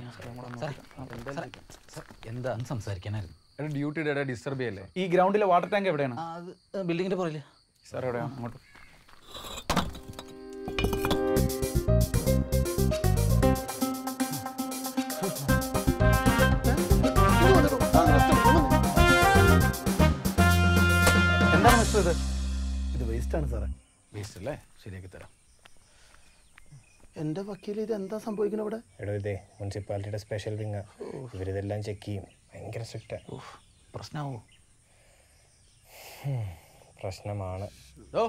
എന്താ സംസാരിക്കാനായിരുന്നു എടാ ഡ്യൂട്ടിയുടെ ഇടയിൽ ഡിസ്റ്റർബ് ചെയ്യല്ലേ ഈ ഗ്രൗണ്ടിലെ വാട്ടർ ടാങ്ക് എവിടെയാണ് ആ, അത് ബിൽഡിങ്ങിന്റെ പുറകില് സാർ എവിടെയാണ് അങ്ങോട്ട് എന്താണ് മിസ്റ്റർ ഇത് ഇത് വേസ്റ്റ് ആണ് സാറേ വേസ്റ്റ് അല്ലേ ശരിയാക്കി തരാം എന്റെ വക്കീൽ ഇത് എന്താ സംഭവിക്കുന്നത് ഇവിടെ എടോ ഇതേ മുനിസിപ്പാലിറ്റിയുടെ സ്പെഷ്യൽ വിങ് ഇവരിതെല്ലാം ചെക്ക് ചെയ്യും ഭയങ്കര സ്ട്രിക്റ്റ് പ്രശ്നമാവോ പ്രശ്നമാണ് ഓ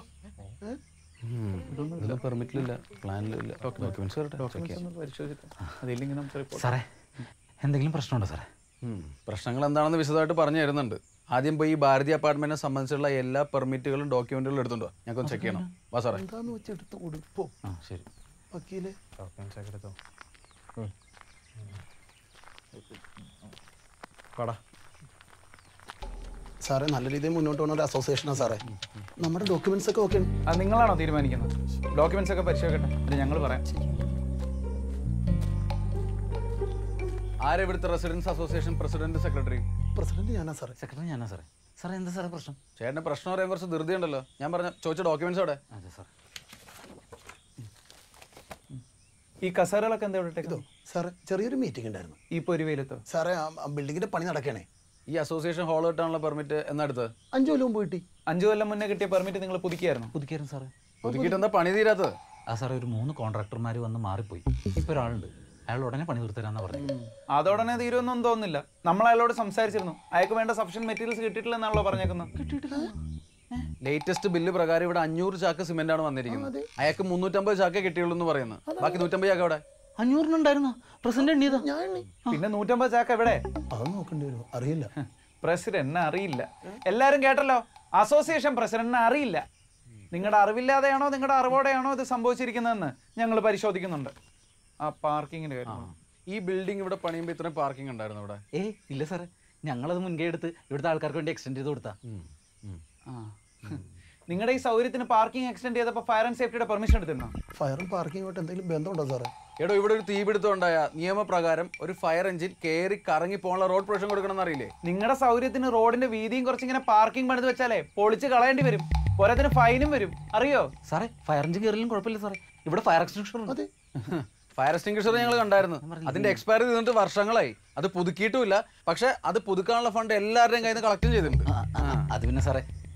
ഇതിന് പെർമിറ്റിലില്ല പ്ലാനിലില്ല ഡോക്യുമെന്റ്സ് പരിശോധിച്ചിട്ട് അതില്ലെങ്കിൽ നമുക്ക് report സാറേ എന്തെങ്കിലും പ്രശ്നമുണ്ടോ സാറേ ഉം. പ്രശ്നങ്ങൾ എന്താണെന്ന് വിശദമായിട്ട് പറഞ്ഞു തരുന്നുണ്ട് ആദ്യം പോയി ഈ ഭാരതി അപ്പാർട്ട്മെന്റിനെ സംബന്ധിച്ചുള്ള എല്ലാ പെർമിറ്റുകളും ഡോക്യുമെന്റുകളും എടുത്തുണ്ടോ ഞങ്ങൾക്ക് ചെക്ക് ചെയ്യണം വാ സാറേ എന്താന്ന് വെച്ചെടുത്ത് കൊടുപ്പോ ആ ശരി വക്കീല് ഡോക്യുമെന്റ്സ് ഒക്കെ എടുത്തോ കടാ സാറേ നല്ല രീതിയിൽ മുന്നോട്ട് പോകുന്ന ഒരു അസോസിയേഷനാണ് സാറേ നമ്മുടെ ഡോക്യുമെന്റ്സ് ഒക്കെ ഓക്കെ അത് നിങ്ങളാണോ തീരുമാനിക്കുന്നത് ഡോക്യുമെന്റ്സ് ഒക്കെ പരിശോധിക്കട്ടെ അത് ഞങ്ങൾ പറയാം ആരെ ഇവിടുത്തെ residents association president secretary president ഞാനാ സാറേ സെക്രട്ടറി ഞാനാ സാറേ സാറേ എന്താ സാറേ പ്രശ്നം ചേട്ടൻ്റെ പ്രശ്നം പറയാൻ കുറച്ച് ധൃതി ഉണ്ടല്ലോ ഞാൻ പറഞ്ഞ ചോദിച്ച ഡോക്യുമെന്റ്സ് അവിടെ അതെ സാറേ ഈ കസേരകളൊക്കെ എന്താ ഇവിടെ ഇട്ടേക്കുന്നത്? സാറേ ചെറിയൊരു മീറ്റിംഗ് ഉണ്ടായിരുന്നു ഈ പൊരുവയിലെത്തോ സാറേ ആ ബിൽഡിങ്ങിന്റെ പണി നടക്കണേ ഈ അസോസിയേഷൻ ഹോൾ കിട്ടാനുള്ള പെർമിറ്റ് എന്നടുത്ത് അഞ്ചു കൊല്ലം മുമ്പ് കിട്ടി അഞ്ചു കൊല്ലം മുന്നേ കിട്ടിയ പെർമിറ്റ് നിങ്ങൾ പുതുക്കിയായിരുന്നു പുതുക്കിയായിരുന്നു സാറേ പുതുക്കിയിട്ട് എന്താ പണി തീരാത്തത് ആ സാറേ ഒരു മൂന്ന് കോൺട്രാക്ടർമാർ വന്ന് മാറിപ്പോയി ഇപ്പൊ ഒരാളുണ്ട് അയാൾ ഉടനെ പണി തീർത്തരാന്നാ പറഞ്ഞത് അതോടനെ തീരുമെന്നൊന്നും തോന്നുന്നില്ല നമ്മൾ അയാളോട് സംസാരിച്ചിരുന്നു അയാൾക്ക് വേണ്ട സഫിഷ്യൻ മെറ്റീരിയൽസ് കിട്ടിയിട്ടില്ലെന്നാണല്ലോ പറഞ്ഞേക്കുന്നത് ലേറ്റസ്റ്റ് ബില്ല് പ്രകാരം ഇവിടെ അഞ്ഞൂറ് ചാക്ക് സിമെന്റ് ആണ് വന്നിരിക്കുന്നത് അയാൾക്ക് മുന്നൂറ്റമ്പത് ചാക്കേ കിട്ടിയുള്ളൂ എന്ന് പറയുന്നത് ബാക്കി നൂറ്റമ്പത് ചാക്ക് എവിടെ അഞ്ഞൂറിനുണ്ടായിരുന്നോ പ്രസിഡന്റ് എണ്ണിയതാ ഞാൻ പിന്നെ നൂറ്റമ്പത് ചാക്ക് എവിടെ അത് നോക്കേണ്ടി വരും അറിയില്ല പ്രസിഡന്റിനെ അറിയില്ല എല്ലാരും കേട്ടല്ലോ അസോസിയേഷൻ പ്രസിഡന്റിനെ അറിയില്ല നിങ്ങളുടെ അറിവില്ലാതെയാണോ നിങ്ങളുടെ അറിവോടെയാണോ ഇത് സംഭവിച്ചിരിക്കുന്നതെന്ന് ഞങ്ങൾ പരിശോധിക്കുന്നുണ്ട് ആ പാർക്കിങ്ങിന്റെ കാര്യം ഈ ബിൽഡിംഗ് ഇവിടെ പണിയുമ്പോൾ ഇത്രയും പാർക്കിംഗ് ഉണ്ടായിരുന്നു ഇവിടെ ഏ ഇല്ല സാറേ ഞങ്ങളത് മുൻകൈ എടുത്ത് ഇവിടുത്തെ ആൾക്കാർക്ക് വേണ്ടി എക്സ്റ്റെൻഡ് ചെയ്ത് കൊടുത്താ ആ നിങ്ങളുടെ ഈ സൗകര്യത്തിന് പാർക്കിംഗ് എക്സ്റ്റെൻഡ് ചെയ്തപ്പോൾ ഫയർ ആൻഡ് സേഫ്റ്റിയുടെ പെർമിഷൻ എടുത്തിരുന്നോ ഫയറും പാർക്കിങ്ങുമായിട്ട് എന്തെങ്കിലും ബന്ധമുണ്ടോ സാറേ എടോ ഇവിടെ ഒരു തീപിടുത്തം ഉണ്ടായ നിയമപ്രകാരം ഒരു ഫയർ എഞ്ചിൻ കയറി കറങ്ങി പോകാനുള്ള റോഡ് പ്രൊവിഷൻ കൊടുക്കണം അറിയില്ലേ നിങ്ങളുടെ സൗകര്യത്തിന് റോഡിന്റെ വീതിയും കുറച്ചിങ്ങനെ പാർക്കിംഗ് പണിത് വെച്ചാലേ പൊളിച്ച് കളയേണ്ടി വരും പോരാത്തിന് ഫൈനും വരും അറിയോ സാറേ ഫയർ എഞ്ചിൻ കയറിയാലും കുഴപ്പമില്ല സാറേ ഇവിടെ ഫയർ എക്സ്റ്റിങ്ഷർ ഉണ്ട് ഫയർ എക്സ്റ്റിംഗ്വിഷർ ഞങ്ങൾ കണ്ടായിരുന്നു അതിന്റെ എക്സ്പയറി ചെയ്തിട്ട് വർഷങ്ങളായി അത് പുതുക്കിയിട്ടുമില്ല പക്ഷെ അത് പുതുക്കാനുള്ള ഫണ്ട് എല്ലാവരുടെയും കയ്യിൽ നിന്ന് കളക്ട് ചെയ്തിട്ടുണ്ട് ആ, ആ, അത് പിന്നെ സാറേ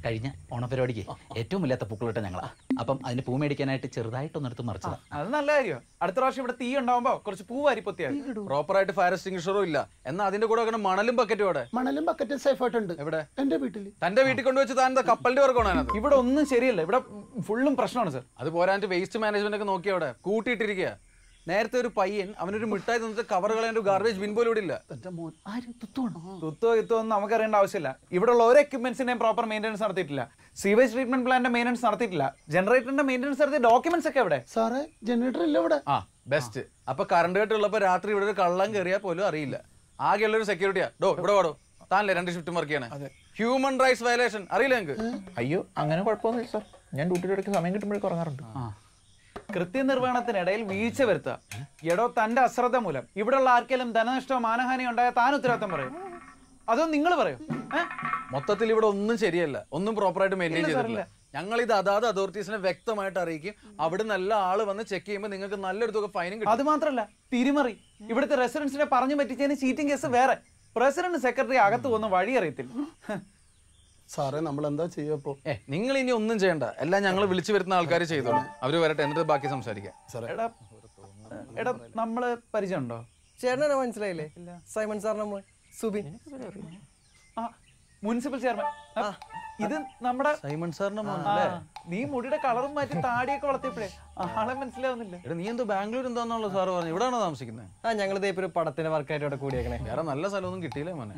കഴിഞ്ഞ ഓണപരിപാടിക്ക് ഏറ്റവും ഇല്ലാത്ത പൂക്കളിട്ട ഞങ്ങളാ അപ്പം അതിന് പൂ മേടിക്കാനായിട്ട് ചെറുതായിട്ടൊന്നെടുത്ത് മറിച്ചതാ അത് നല്ല കാര്യമാണ് അടുത്ത പ്രാവശ്യം ഇവിടെ തീ ഉണ്ടാവുമ്പോ കുറച്ച് പൂ വാരിപ്പൊത്തിയാൽ പ്രോപ്പറായിട്ട് ഫയർ എക്സ്റ്റിംഗ്വിഷറും ഇല്ല എന്നാ അതിന്റെ കൂടെ വെക്കണം മണലും ബക്കറ്റും അവിടെ മണലും ബക്കറ്റും സേഫ് ആയിട്ടുണ്ട് എവിടെ എന്റെ വീട്ടിൽ തന്റെ വീട്ടിൽ കൊണ്ടുവച്ച് താൻ എന്താ കപ്പലിന്റെ വർക്കാണ് അതിനകത്ത് ഇവിടെ ഒന്നും ശരിയല്ല ഇവിടെ ഫുള്ളും പ്രശ്നമാണ് സർ അത് പോരാണ്ട് വേസ്റ്റ് മാനേജ്മെന്റ് ഒക്കെ നോക്കി അവിടെ കൂട്ടിയിട്ടിരിക്കുക നേരത്തെ ഒരു പയ്യൻ അവനൊരു മിഠായി തന്നിട്ട് കവർ കളയാൻ ഒരു ഗാർബേജ് ബിൻ പോലും ഇവിടെ ഇല്ല തുത്തോ ഇത്തോ ഒന്നും നമുക്കറിയേണ്ട ആവശ്യമില്ല ഇവിടെ ഉള്ള ഓരോ എക്യുപ്മെന്റ്സിന്റെയും പ്രോപ്പർ മെയിൻ്റെനൻസ് നടത്തിയിട്ടില്ല സീവേജ് ട്രീറ്റ്മെന്റ് പ്ലാന്റ് മെയിൻ്റെനൻസ് നടത്തിയിട്ടില്ല ജനറേറ്ററിന്റെ മെയിൻ്റെനൻസ് നടത്തിയ ഡോക്യുമെന്റ്സ് ഒക്കെ എവിടെ സാറേ ജനറേറ്റർ ഇല്ല ഇവിടെ ആ ബെസ്റ്റ് അപ്പൊ കറണ്ട് കട്ട് ഉള്ളപ്പോ രാത്രി ഇവിടെ ഒരു കള്ളം കയറിയാൽ പോലും അറിയില്ല ആകെയുള്ള ഒരു സെക്യൂരിറ്റിയാ ഡോ ഇവിടെ വാടോ താനല്ലേ രണ്ട് ഷിഫ്റ്റ് വർക്ക് ചെയ്യണേ ഹ്യൂമൻ റൈറ്റ്സ് വയലേഷൻ അറിയില്ല നിങ്ങൾക്ക് അയ്യോ അങ്ങനെ കുഴപ്പമൊന്നുമില്ല സാർ ഞാൻ ഡ്യൂട്ടിയുടെ ഇടയ്ക്ക് സമയം കിട്ടുമ്പോഴേക്കും ഉറങ്ങാറുണ്ട് കൃത്യനിർവഹണത്തിനിടയിൽ വീഴ്ച വരുത്തുക എടോ തന്റെ അശ്രദ്ധ മൂലം ഇവിടെയുള്ള ആർക്കെങ്കിലും ധനനഷ്ടമോ മാനഹാനിയോ ഉണ്ടായ താൻ ഉത്തരവാദിത്തം പറയും അതോ നിങ്ങൾ പറയോ മൊത്തത്തിൽ ഇവിടെ ഒന്നും ശരിയല്ല ഒന്നും പ്രോപ്പറായിട്ട് മെയിൻറ്റെയിൻ ഇല്ല, sir, ചെയ്തിട്ടില്ല ഞങ്ങൾ ഇത് അതാത് അതോറിറ്റീസിനെ വ്യക്തമായിട്ട് അറിയിക്കും അവിടെ നല്ല ആള് വന്ന് ചെക്ക് ചെയ്യുമ്പോൾ നിങ്ങൾക്ക് നല്ലൊരു തുക ഫൈനും കിട്ടും അത് മാത്രല്ല തിരിമറി ഇവിടുത്തെ റെസിഡൻസിനെ പറഞ്ഞു പറ്റിച്ചതിന് ചീറ്റിംഗ് കേസ് വേറെ പ്രസിഡന്റ് സെക്രട്ടറി അകത്ത് പോകുന്ന വഴി അറിയത്തില്ല സാറേ നമ്മൾ എന്താ ചെയ്യപ്പോ ഏ നിങ്ങൾ ഇനി ഒന്നും ചെയ്യണ്ട എല്ലാം ഞങ്ങൾ വിളിച്ചു വരുന്ന ആൾക്കാർ ചെയ്തോളൂ അവര് വരട്ടെ എന്നിട്ട് ബാക്കി സംസാരിക്കാം എടാ എടാ നമ്മള് പരിചയമുണ്ടോ ചേട്ടനെ മനസ്സിലായില്ലേ സൈമൺ സാറിന്റെ മോൻ സുബിൻ ആ മുനിസിപ്പൽ ചെയർമാൻ ഇത് നമ്മുടെ സൈമൺ സാറിന്റെ മോൻ ആ, നീ മുടിയുടെ കളറും മാറ്റി താടിയൊക്കെ വളർത്തിയപ്പോഴേ ആളെ മനസ്സിലാവുന്നില്ല എടാ നീ എന്തോ ബാംഗ്ലൂർ എന്താന്നുള്ള സാറ് പറഞ്ഞു ഇവിടെയാണോ താമസിക്കുന്നത് ആ ഞങ്ങൾ ഇതേ ഒരു പടത്തിന്റെ വർക്കായിട്ട് ഇവിടെ കൂടിയേക്കണേ വേറെ നല്ല സ്ഥലമൊന്നും കിട്ടിയില്ലേ മോനെ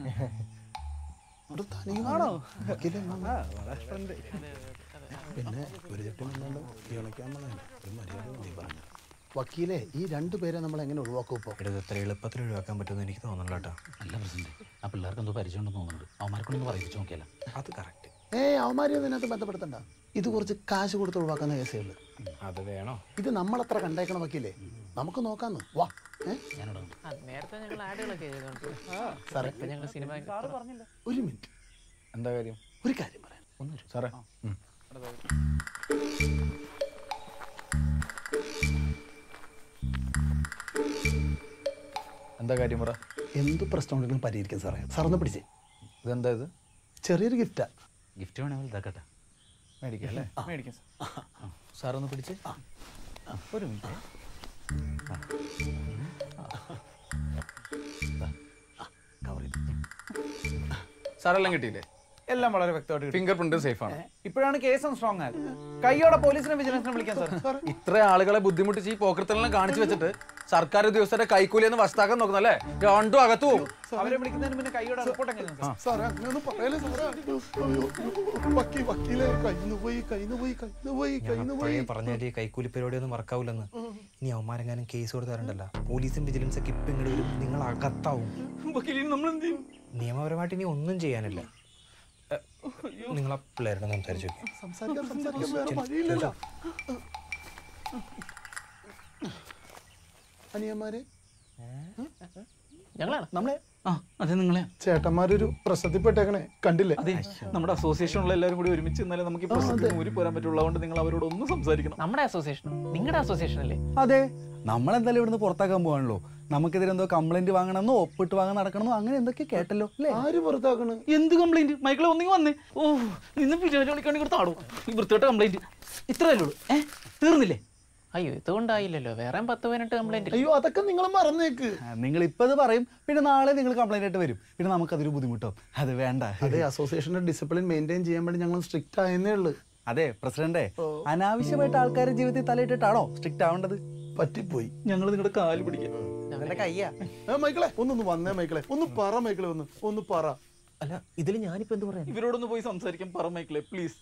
ആണോ പിന്നെ ഒരു ചട്ടം വന്നാലോ ഇളക്കാൻ ഒരു മര്യാദ മതി പറഞ്ഞു വക്കീലെ ഈ രണ്ടുപേരെ നമ്മൾ എങ്ങനെ ഒഴിവാക്കും ഇപ്പോൾ എത്ര എളുപ്പത്തിൽ ഒഴിവാക്കാൻ പറ്റുമെന്ന് എനിക്ക് തോന്നുന്നില്ല കേട്ടോ അല്ല പ്രസിഡന്റ് ആ പിള്ളേർക്ക് എന്തോ പരിചയം ഉണ്ടെന്ന് തോന്നുന്നുണ്ട് അവന്മാർക്കൊന്നും പറയിപ്പിച്ച് നോക്കിയല്ല അത് കറക്റ്റ് ഏയ് അവന്മാരെ ഇതിനകത്ത് ബന്ധപ്പെടുത്തണ്ട ഇത് കുറച്ച് കാശ് കൊടുത്ത് ഒഴിവാക്കുന്ന കേസേ ഉള്ളൂ അത് വേണോ ഇത് നമ്മളത്ര കണ്ടേക്കണം വക്കീലേ നമുക്ക് നോക്കാന്ന് വാ ഏ? നേരത്തെ ഞങ്ങൾ ആഡുകളൊക്കെ ചെയ്തോണ്ട് സാറേ ഇപ്പൊ ഞങ്ങൾ സിനിമ ഒരു മിനിറ്റ് എന്താ കാര്യം ഒരു കാര്യം പറയാം സാറേ ഉം. എന്താ കാര്യം പറ എന്ത് പ്രശ്നമുണ്ടെങ്കിലും പരിഹരിക്കും സാറേ സാറൊന്ന് പിടിച്ചേ ഇതെന്താ ഇത് ചെറിയൊരു ഗിഫ്റ്റാ ഗിഫ്റ്റ് വേണമെങ്കിൽ ഇതാക്കട്ടെ മേടിക്കാം അല്ലേ മേടിക്കാം സാറൊന്ന് പിടിച്ച് ഒരു മിനിറ്റ് സാറെല്ലാം കിട്ടിയില്ലേ എല്ലാം വളരെ വ്യക്തമായിട്ട് ഫിംഗർ പ്രിന്റ് സേഫ് ആണ് ഇപ്പോഴാണ് കേസും സ്ട്രോങ് ആയത് കൈയോടെ പോലീസിനെ വിജിലൻസിനെ വിളിക്കാൻ സാർ ഇത്ര ആളുകളെ ബുദ്ധിമുട്ടിച്ച് ഈ പോക്കൃത്തെല്ലാം കാണിച്ചു വെച്ചിട്ട് സർക്കാർ ഉദ്യോഗസ്ഥരുടെ കൈക്കൂലി എന്ന് വസ്താക്കാൻ നോക്കുന്നല്ലേ രണ്ടും അകത്തു പോകും അവരെ വിളിക്കുന്നതിന് മുന്നേ കൈയോടെ റിപ്പോർട്ട് എങ്ങനെ സാറേ അങ്ങനെയൊന്നും പറയല്ലേ സാറേ അയ്യോ, വക്കീ വക്കീലേ കയ്യിന്ന് പോയി കയ്യിന്ന് പോയി കയ്യിന്ന് പോയി കയ്യിന്ന് പോയി പഴയ പറഞ്ഞാല് ഈ കൈക്കൂലി പരിപാടിയൊന്നും വർക്കാവില്ലെന്ന് ഇനി അവന്മാരെങ്ങാനും കേസ് കൊടുത്ത് തരണ്ടല്ല പോലീസും വിജിലൻസ് ഒക്കെ ഇപ്പൊ ഇങ്ങോട്ട് വരും നിങ്ങൾ അകത്താവും നമ്മൾ എന്ത് ചെയ്യും നിയമപരമായിട്ട് ഇനി ഒന്നും ചെയ്യാനില്ല നിങ്ങൾ ആ പിള്ളേരോട് സംസാരിച്ചു നോക്കി സംസാരിക്കാൻ സംസാരിക്കാൻ വേറെ വഴിയില്ലല്ലോ അനിയന്മാരെ ഞങ്ങളാണ് നമ്മളെ ആ അതെ നിങ്ങളെ ചേട്ടന്മാരൊരു പ്രശ്നത്തിൽപ്പെട്ടേക്കണേ കണ്ടില്ലേ അതെ നമ്മുടെ അസോസിയേഷനുള്ള എല്ലാവരും കൂടി ഒരുമിച്ച് നിന്നാലേ നമുക്ക് ഈ പ്രശ്നത്തിൽ ഊരി പോരാൻ പറ്റുള്ളൂ അതുകൊണ്ട് നിങ്ങൾ അവരോട് ഒന്ന് സംസാരിക്കണം നമ്മുടെ അസോസിയേഷൻ നിങ്ങളുടെ അസോസിയേഷൻ അല്ലേ അതെ നമ്മളെന്തായാലും ഇവിടുന്ന് പുറത്താക്കാൻ പോകാണല്ലോ നമുക്കെതിരെ എന്തോ കംപ്ലൈന്റ് വാങ്ങണമെന്നോ ഒപ്പിട്ട് വാങ്ങാൻ നടക്കണമെന്നോ അങ്ങനെ എന്തൊക്കെ കേട്ടല്ലോ അല്ലേ ആര് പുറത്താക്കണ് എന്ത് കംപ്ലൈന്റ് മൈക്കിളെ ഒന്നെങ്കിൽ വന്നേ ഓ നിന്ന് പിരിവാലി വിളിക്കാണെങ്കിൽ കൊടുത്ത് ആടും ഈ വൃത്തികെട്ട കംപ്ലൈന്റ് ഇത്രയല്ലേ ഉള്ളൂ ഏ തീർന്നില്ലേ അയ്യോ ഇതുകൊണ്ടായില്ലല്ലോ വേറെ പത്ത് പതിനെട്ട് കംപ്ലൈന്റ് അയ്യോ അതൊക്കെ നിങ്ങൾ മറന്നേക്ക് നിങ്ങൾ ഇപ്പൊ ഇത് പറയും പിന്നെ നാളെ നിങ്ങൾ കംപ്ലൈന്റ് ആയിട്ട് വരും പിന്നെ നമുക്കതൊരു ബുദ്ധിമുട്ടോ അത് വേണ്ട അതെ അസോസിയേഷന്റെ ഡിസിപ്ലിൻ മെയിൻറ്റെയിൻ ചെയ്യാൻ വേണ്ടി ഞങ്ങൾ സ്ട്രിക്റ്റ് ആയെന്നേ ഉള്ളു അതെ പ്രസിഡന്റെ അനാവശ്യമായിട്ട് ആൾക്കാരുടെ ജീവിതത്തിൽ തലയിട്ടിട്ടാണോ സ്ട്രിക്റ്റ് ആവേണ്ടത് പറ്റിപ്പോയി ഞങ്ങൾ നിങ്ങളുടെ കാല് പിടിക്കാം എന്റെ കയ്യാ ഏ, മൈക്കിളെ ഒന്നൊന്ന് വന്നേ മൈക്കിളെ ഒന്ന് പറ മൈക്കിളെ ഒന്ന് ഒന്ന് പറ അല്ല ഇതിൽ ഞാനിപ്പോ എന്ത് പറയാൻ ഇവരോടൊന്ന് പോയി സംസാരിക്കാൻ പറ മൈക്കിളെ പ്ലീസ്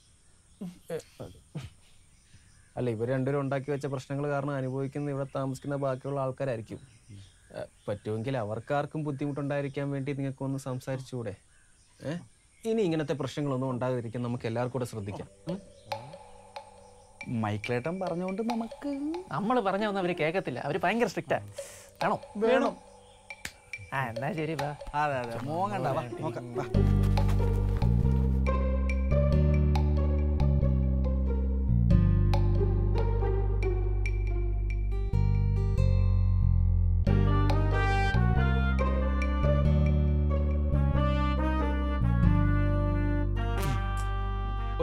അല്ല ഇവർ രണ്ടുപേരും ഉണ്ടാക്കി വെച്ച പ്രശ്നങ്ങൾ കാരണം അനുഭവിക്കുന്ന ഇവിടെ താമസിക്കുന്ന ബാക്കിയുള്ള ആൾക്കാരായിരിക്കും ഏ, പറ്റുമെങ്കിൽ അവർക്കാർക്കും ബുദ്ധിമുട്ടുണ്ടായിരിക്കാൻ വേണ്ടി നിങ്ങൾക്കൊന്ന് സംസാരിച്ചുകൂടെ ഏ ഇനി ഇങ്ങനത്തെ പ്രശ്നങ്ങളൊന്നും ഉണ്ടാകാതിരിക്കാൻ നമുക്ക് എല്ലാവർക്കും കൂടെ ശ്രദ്ധിക്കാം ഉം? മൈക്കിളേട്ടൻ പറഞ്ഞുകൊണ്ട് നമുക്ക് നമ്മൾ പറഞ്ഞ ഒന്നും അവര് കേൾക്കത്തില്ല അവര് ഭയങ്കര സ്ട്രിക്റ്റാ വേണോ വേണം ആ എന്നാ ശരി വാ അതെ അതെ മോൻ കണ്ടാ വാ, നോക്കാം വാ.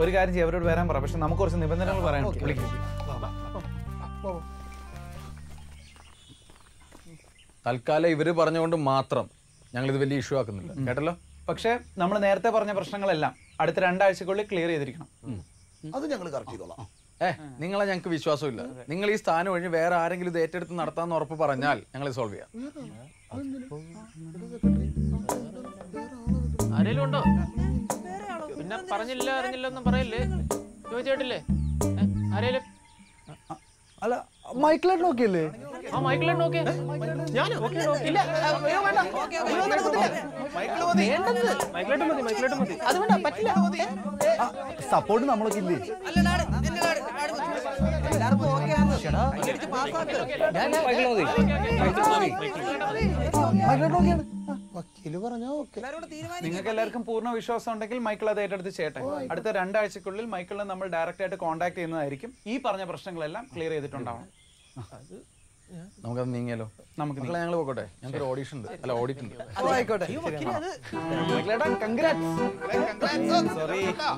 ഒരു കാര്യം ചെയ്യും അവരോട് വരാൻ പറ പക്ഷെ നമുക്ക് കുറച്ച് നിബന്ധനകൾ പറയാൻ വിളിക്കും തൽക്കാലം ഇവര് പറഞ്ഞുകൊണ്ട് മാത്രം ഞങ്ങൾ ഇത് വലിയ ഇഷ്യൂ ആക്കുന്നില്ല കേട്ടല്ലോ പക്ഷേ നമ്മൾ നേരത്തെ പറഞ്ഞ പ്രശ്നങ്ങളെല്ലാം അടുത്ത രണ്ടാഴ്ചക്കുള്ളിൽ ക്ലിയർ ചെയ്തിരിക്കണം അത് ഞങ്ങൾ കറക്റ്റ് ചെയ്തോളാം ഏ നിങ്ങളെ ഞങ്ങൾക്ക് വിശ്വാസമില്ല നിങ്ങൾ ഈ സ്ഥാനം ഒഴിഞ്ഞ് വേറെ ആരെങ്കിലും ഇത് ഏറ്റെടുത്ത് നടത്താന്ന് ഉറപ്പ് പറഞ്ഞാൽ ഞങ്ങൾ സോൾവ് ചെയ്യാം ആരേലും ഉണ്ടോ പിന്നെ പറഞ്ഞില്ല അറിഞ്ഞില്ല ഒന്നും പറയല്ലേ ചോദിച്ചേട്ടില്ലേ ഏ? ആരേലും അല്ല മൈക്കിളായിട്ട് നോക്കിയല്ലേ ആ മൈക്കിളുണ്ട് നോക്കിയേ ഞാനോ ഇല്ല അയ്യോ, വേണ്ട. മൈക്കിളായിട്ട് മതി മൈക്കിളായിട്ട് മതി അത് വേണ്ട പറ്റില്ല സപ്പോർട്ട് നമ്മളൊക്കെ ഇല്ലേ വക്കീല് പറഞ്ഞാ ഓക്കെ നിങ്ങൾക്ക് എല്ലാവർക്കും പൂർണ്ണ വിശ്വാസം ഉണ്ടെങ്കിൽ മൈക്കിൾ അത് ഏറ്റെടുത്ത് ചെയ്യട്ടെ അടുത്ത രണ്ടാഴ്ചക്കുള്ളിൽ മൈക്കിളിനെ നമ്മൾ ഡയറക്റ്റ് ആയിട്ട് കോൺടാക്ട് ചെയ്യുന്നതായിരിക്കും ഈ പറഞ്ഞ പ്രശ്നങ്ങളെല്ലാം ക്ലിയർ ചെയ്തിട്ടുണ്ടാവണം നമുക്കത് നീങ്ങിയാലോ നമുക്ക് മക്കളെ ഞങ്ങൾ പോകട്ടെ ഞങ്ങൾക്ക് ഒരു ഓഡിഷൻ ഉണ്ട് അല്ല ഓഡിറ്റ് ഉണ്ട് ആയിക്കോട്ടെ സോറി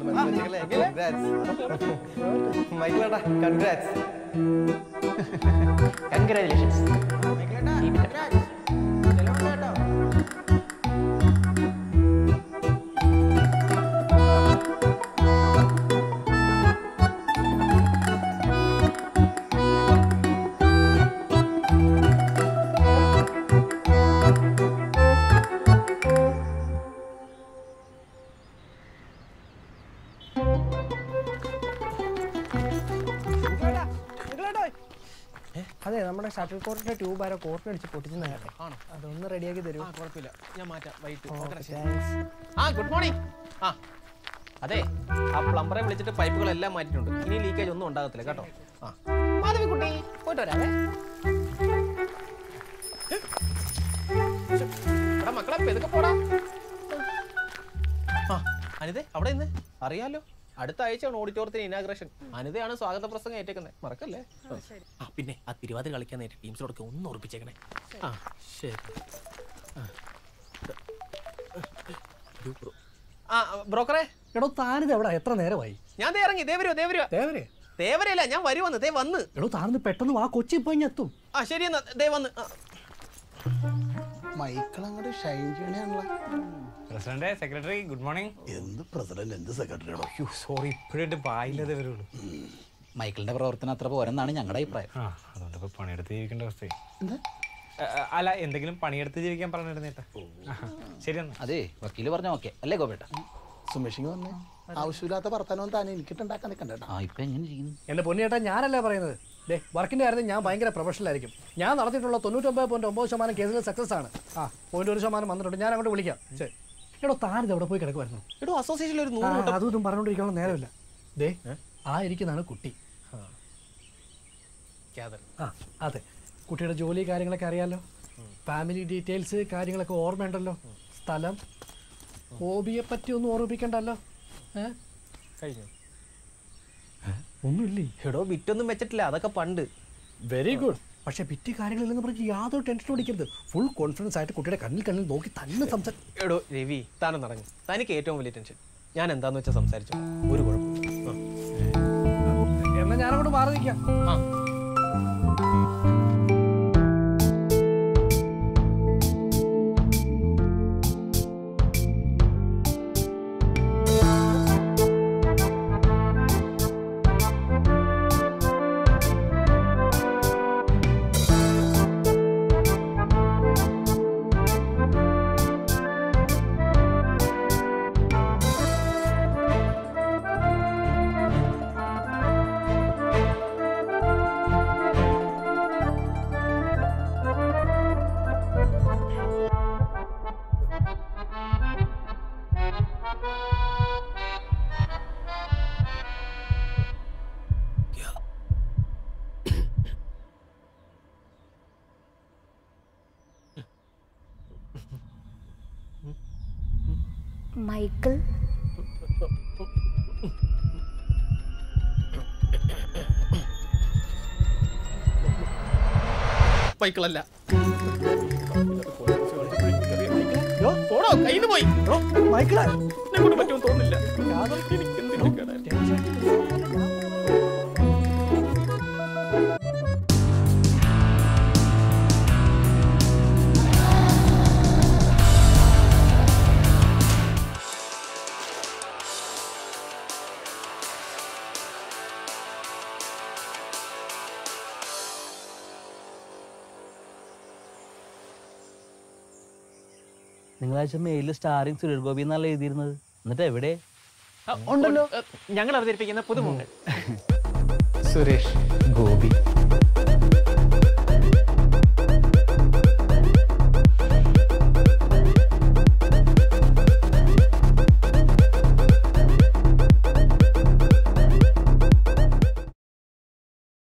മൈക്കിളേട്ടാ കൺഗ്രാറ്റ്സ് കൺഗ്രാറ്റുലേഷൻസ് അതെ നമ്മുടെ ഷട്ടിൽ കോർട്ടിന്റെ ട്യൂബ് ആരോ കോർട്ടിന് അടിച്ച് പൊട്ടിച്ചെന്ന് കേട്ടെ അതൊന്ന് റെഡിയാക്കി തരൂ കുഴപ്പമില്ല ഞാൻ മാറ്റാം വൈകിട്ട് ഓ, ഓക്കേ, ശരി. thanks. ആ ഗുഡ് മോർണിംഗ് ആ അതെ ആ പ്ലംബറെ വിളിച്ചിട്ട് പൈപ്പുകളെല്ലാം മാറ്റിയിട്ടുണ്ട് ഇനി ലീക്കേജ് ഒന്നും ഉണ്ടാകത്തില്ല കേട്ടോ ആ മാധവിക്കുട്ടി പോയിട്ട് വരാവേ എടാ മക്കളെ പെതുക്കെ പോടാ ആ അനിതേ അവിടെ ഇന്ന് അറിയാലോ അടുത്ത ആഴ്ചയാണ് ഓഡിറ്റോറിയത്തിന് ഇനാഗ്രേഷൻ അനിതയാണ് സ്വാഗത പ്രസംഗം ഏറ്റേക്കുന്നത് മറക്കല്ലേ ആ പിന്നെ ആ തിരുവാതിര കളിക്കാൻ നേരിട്ട് ടീംസിനോടൊക്കെ ഒന്ന് ഉറപ്പിച്ചേക്കണേ ആ ശരി ആ ബ്രോക്കറെ എടോ താനിത് എവിടെ എത്ര നേരമായി ഞാൻ ദേ ഇറങ്ങി ദേ വരുവോ ദേ വരുവോ ദേവരെ ദേവരല്ല ഞാൻ വരുവന്ന് ദേ വന്ന് എടോ താനിത് പെട്ടെന്ന് വാ കൊച്ചി ഇപ്പൊ ഇങ്ങ് എത്തും ആ ശരി എന്നാ ദേ വന്ന് ആ. മൈക്കിൾ അങ്ങോട്ട് ഷൈൻ ചെയ്യണേണല്ലോ പ്രസിഡന്റ് സെക്രട്ടറി ഗുഡ് മോർണിംഗ് എന്ത് പ്രസിഡന്റ് എന്ത് സെക്രട്ടറിയോ സോറി ഇപ്പോഴായിട്ട് ബായില്ലതേ വരുള്ളൂ മൈക്കിളിന്റെ പ്രവർത്തനം അത്ര പോരെന്നാണ് ഞങ്ങളുടെ അഭിപ്രായം ആ അതുകൊണ്ട് ഇപ്പൊ പണിയെടുത്ത് ജീവിക്കേണ്ട അവസ്ഥയായി എന്താ അ- അ- അല്ല എന്തെങ്കിലും പണിയെടുത്ത് ജീവിക്കാൻ പറഞ്ഞിരുന്നേട്ടാ ശരി എന്നാ അതെ വക്കീല് പറഞ്ഞ ഓക്കെ അല്ലേ ഗോപേട്ട സുമേഷിങ് വന്നേ ആവശ്യമില്ലാത്ത വർത്തമാനം താൻ എനിക്കിട്ടുണ്ടാക്കാൻ നിൽക്കണ്ട ആ ഇപ്പൊ എങ്ങനെ ചെയ്യുന്നു എന്റെ പൊന്നിയേട്ടാ ഞാനല്ലേ പറയുന്നത് ഡേ വർക്കിന്റെ കാര്യത്തിൽ ഞാൻ ഭയങ്കര പ്രൊഫഷണൽ ആയിരിക്കും ഞാൻ നടത്തിയിട്ടുള്ള തൊണ്ണൂറ്റൊമ്പത് പോയിന്റ് ഒമ്പത് ശതമാനം കേസുകൾ സക്സസ് ആണ് ആ പോയിന്റ് ഒരു ശതമാനം വന്നിട്ടുണ്ട് ഞാൻ അങ്ങോട്ട് വിളിക്കാം ശരി എടോ താനിത് എവിടെ പോയി കിടക്കുമായിരുന്നു എടോ അസോസിയേഷനിൽ ഒരു ആ, നൂറ് വട്ടം അതും ഇതും പറഞ്ഞുകൊണ്ടിരിക്കാനുള്ള നേരമില്ല ദേ ആ ഇരിക്കുന്നതാണ് കുട്ടി ക്യാദർ. ആ അതെ കുട്ടിയുടെ ജോലി കാര്യങ്ങളൊക്കെ അറിയാലോ ഫാമിലി ഡീറ്റെയിൽസ് കാര്യങ്ങളൊക്കെ ഓർമ്മയുണ്ടല്ലോ സ്ഥലം ഹോബിയെ പറ്റി ഒന്നും ഓർമ്മിപ്പിക്കണ്ടല്ലോ ഏ കഴിഞ്ഞു ഒന്നുമില്ലേ എടോ ബിറ്റൊന്നും വെച്ചിട്ടില്ല അതൊക്കെ പണ്ട് വെരി ഗുഡ് പക്ഷെ പിറ്റി കാര്യങ്ങളില്ലെന്ന് പറഞ്ഞ് യാതൊരു ടെൻഷനും അടിക്കരുത് ഫുൾ കോൺഫിഡൻസ് ആയിട്ട് കുട്ടിയുടെ കണ്ണിൽ കണ്ണിൽ നോക്കി തന്നെ സംസാരിക്കും എടോ രവി താനും നടങ്ങി തനിക്ക് ഏറ്റവും വലിയ ടെൻഷൻ ഞാൻ എന്താന്ന് വെച്ചാൽ സംസാരിച്ചു ഒരു കുഴപ്പം എന്നാ ഞാനങ്ങോട്ട് മാറി നിൽക്കാം ആ മൈക്കിൾ മൈക്കിളല്ല പോടോ കയ്യിൽ പോയി മൈക്കിളെ എന്നെ കൊണ്ട് പറ്റുമെന്ന് തോന്നുന്നില്ല എനിക്ക് എന്തിനൊക്കെയാണ് നിങ്ങളാഴ്ച മെയിലിൽ സ്റ്റാറിങ് സുരേഷ് ഗോപി എന്നല്ല എഴുതിയിരുന്നത് എന്നിട്ട് എവിടെ ഉണ്ടല്ലോ ഞങ്ങൾ അവതരിപ്പിക്കുന്ന പുതുമുഖങ്ങൾ സുരേഷ് ഗോപി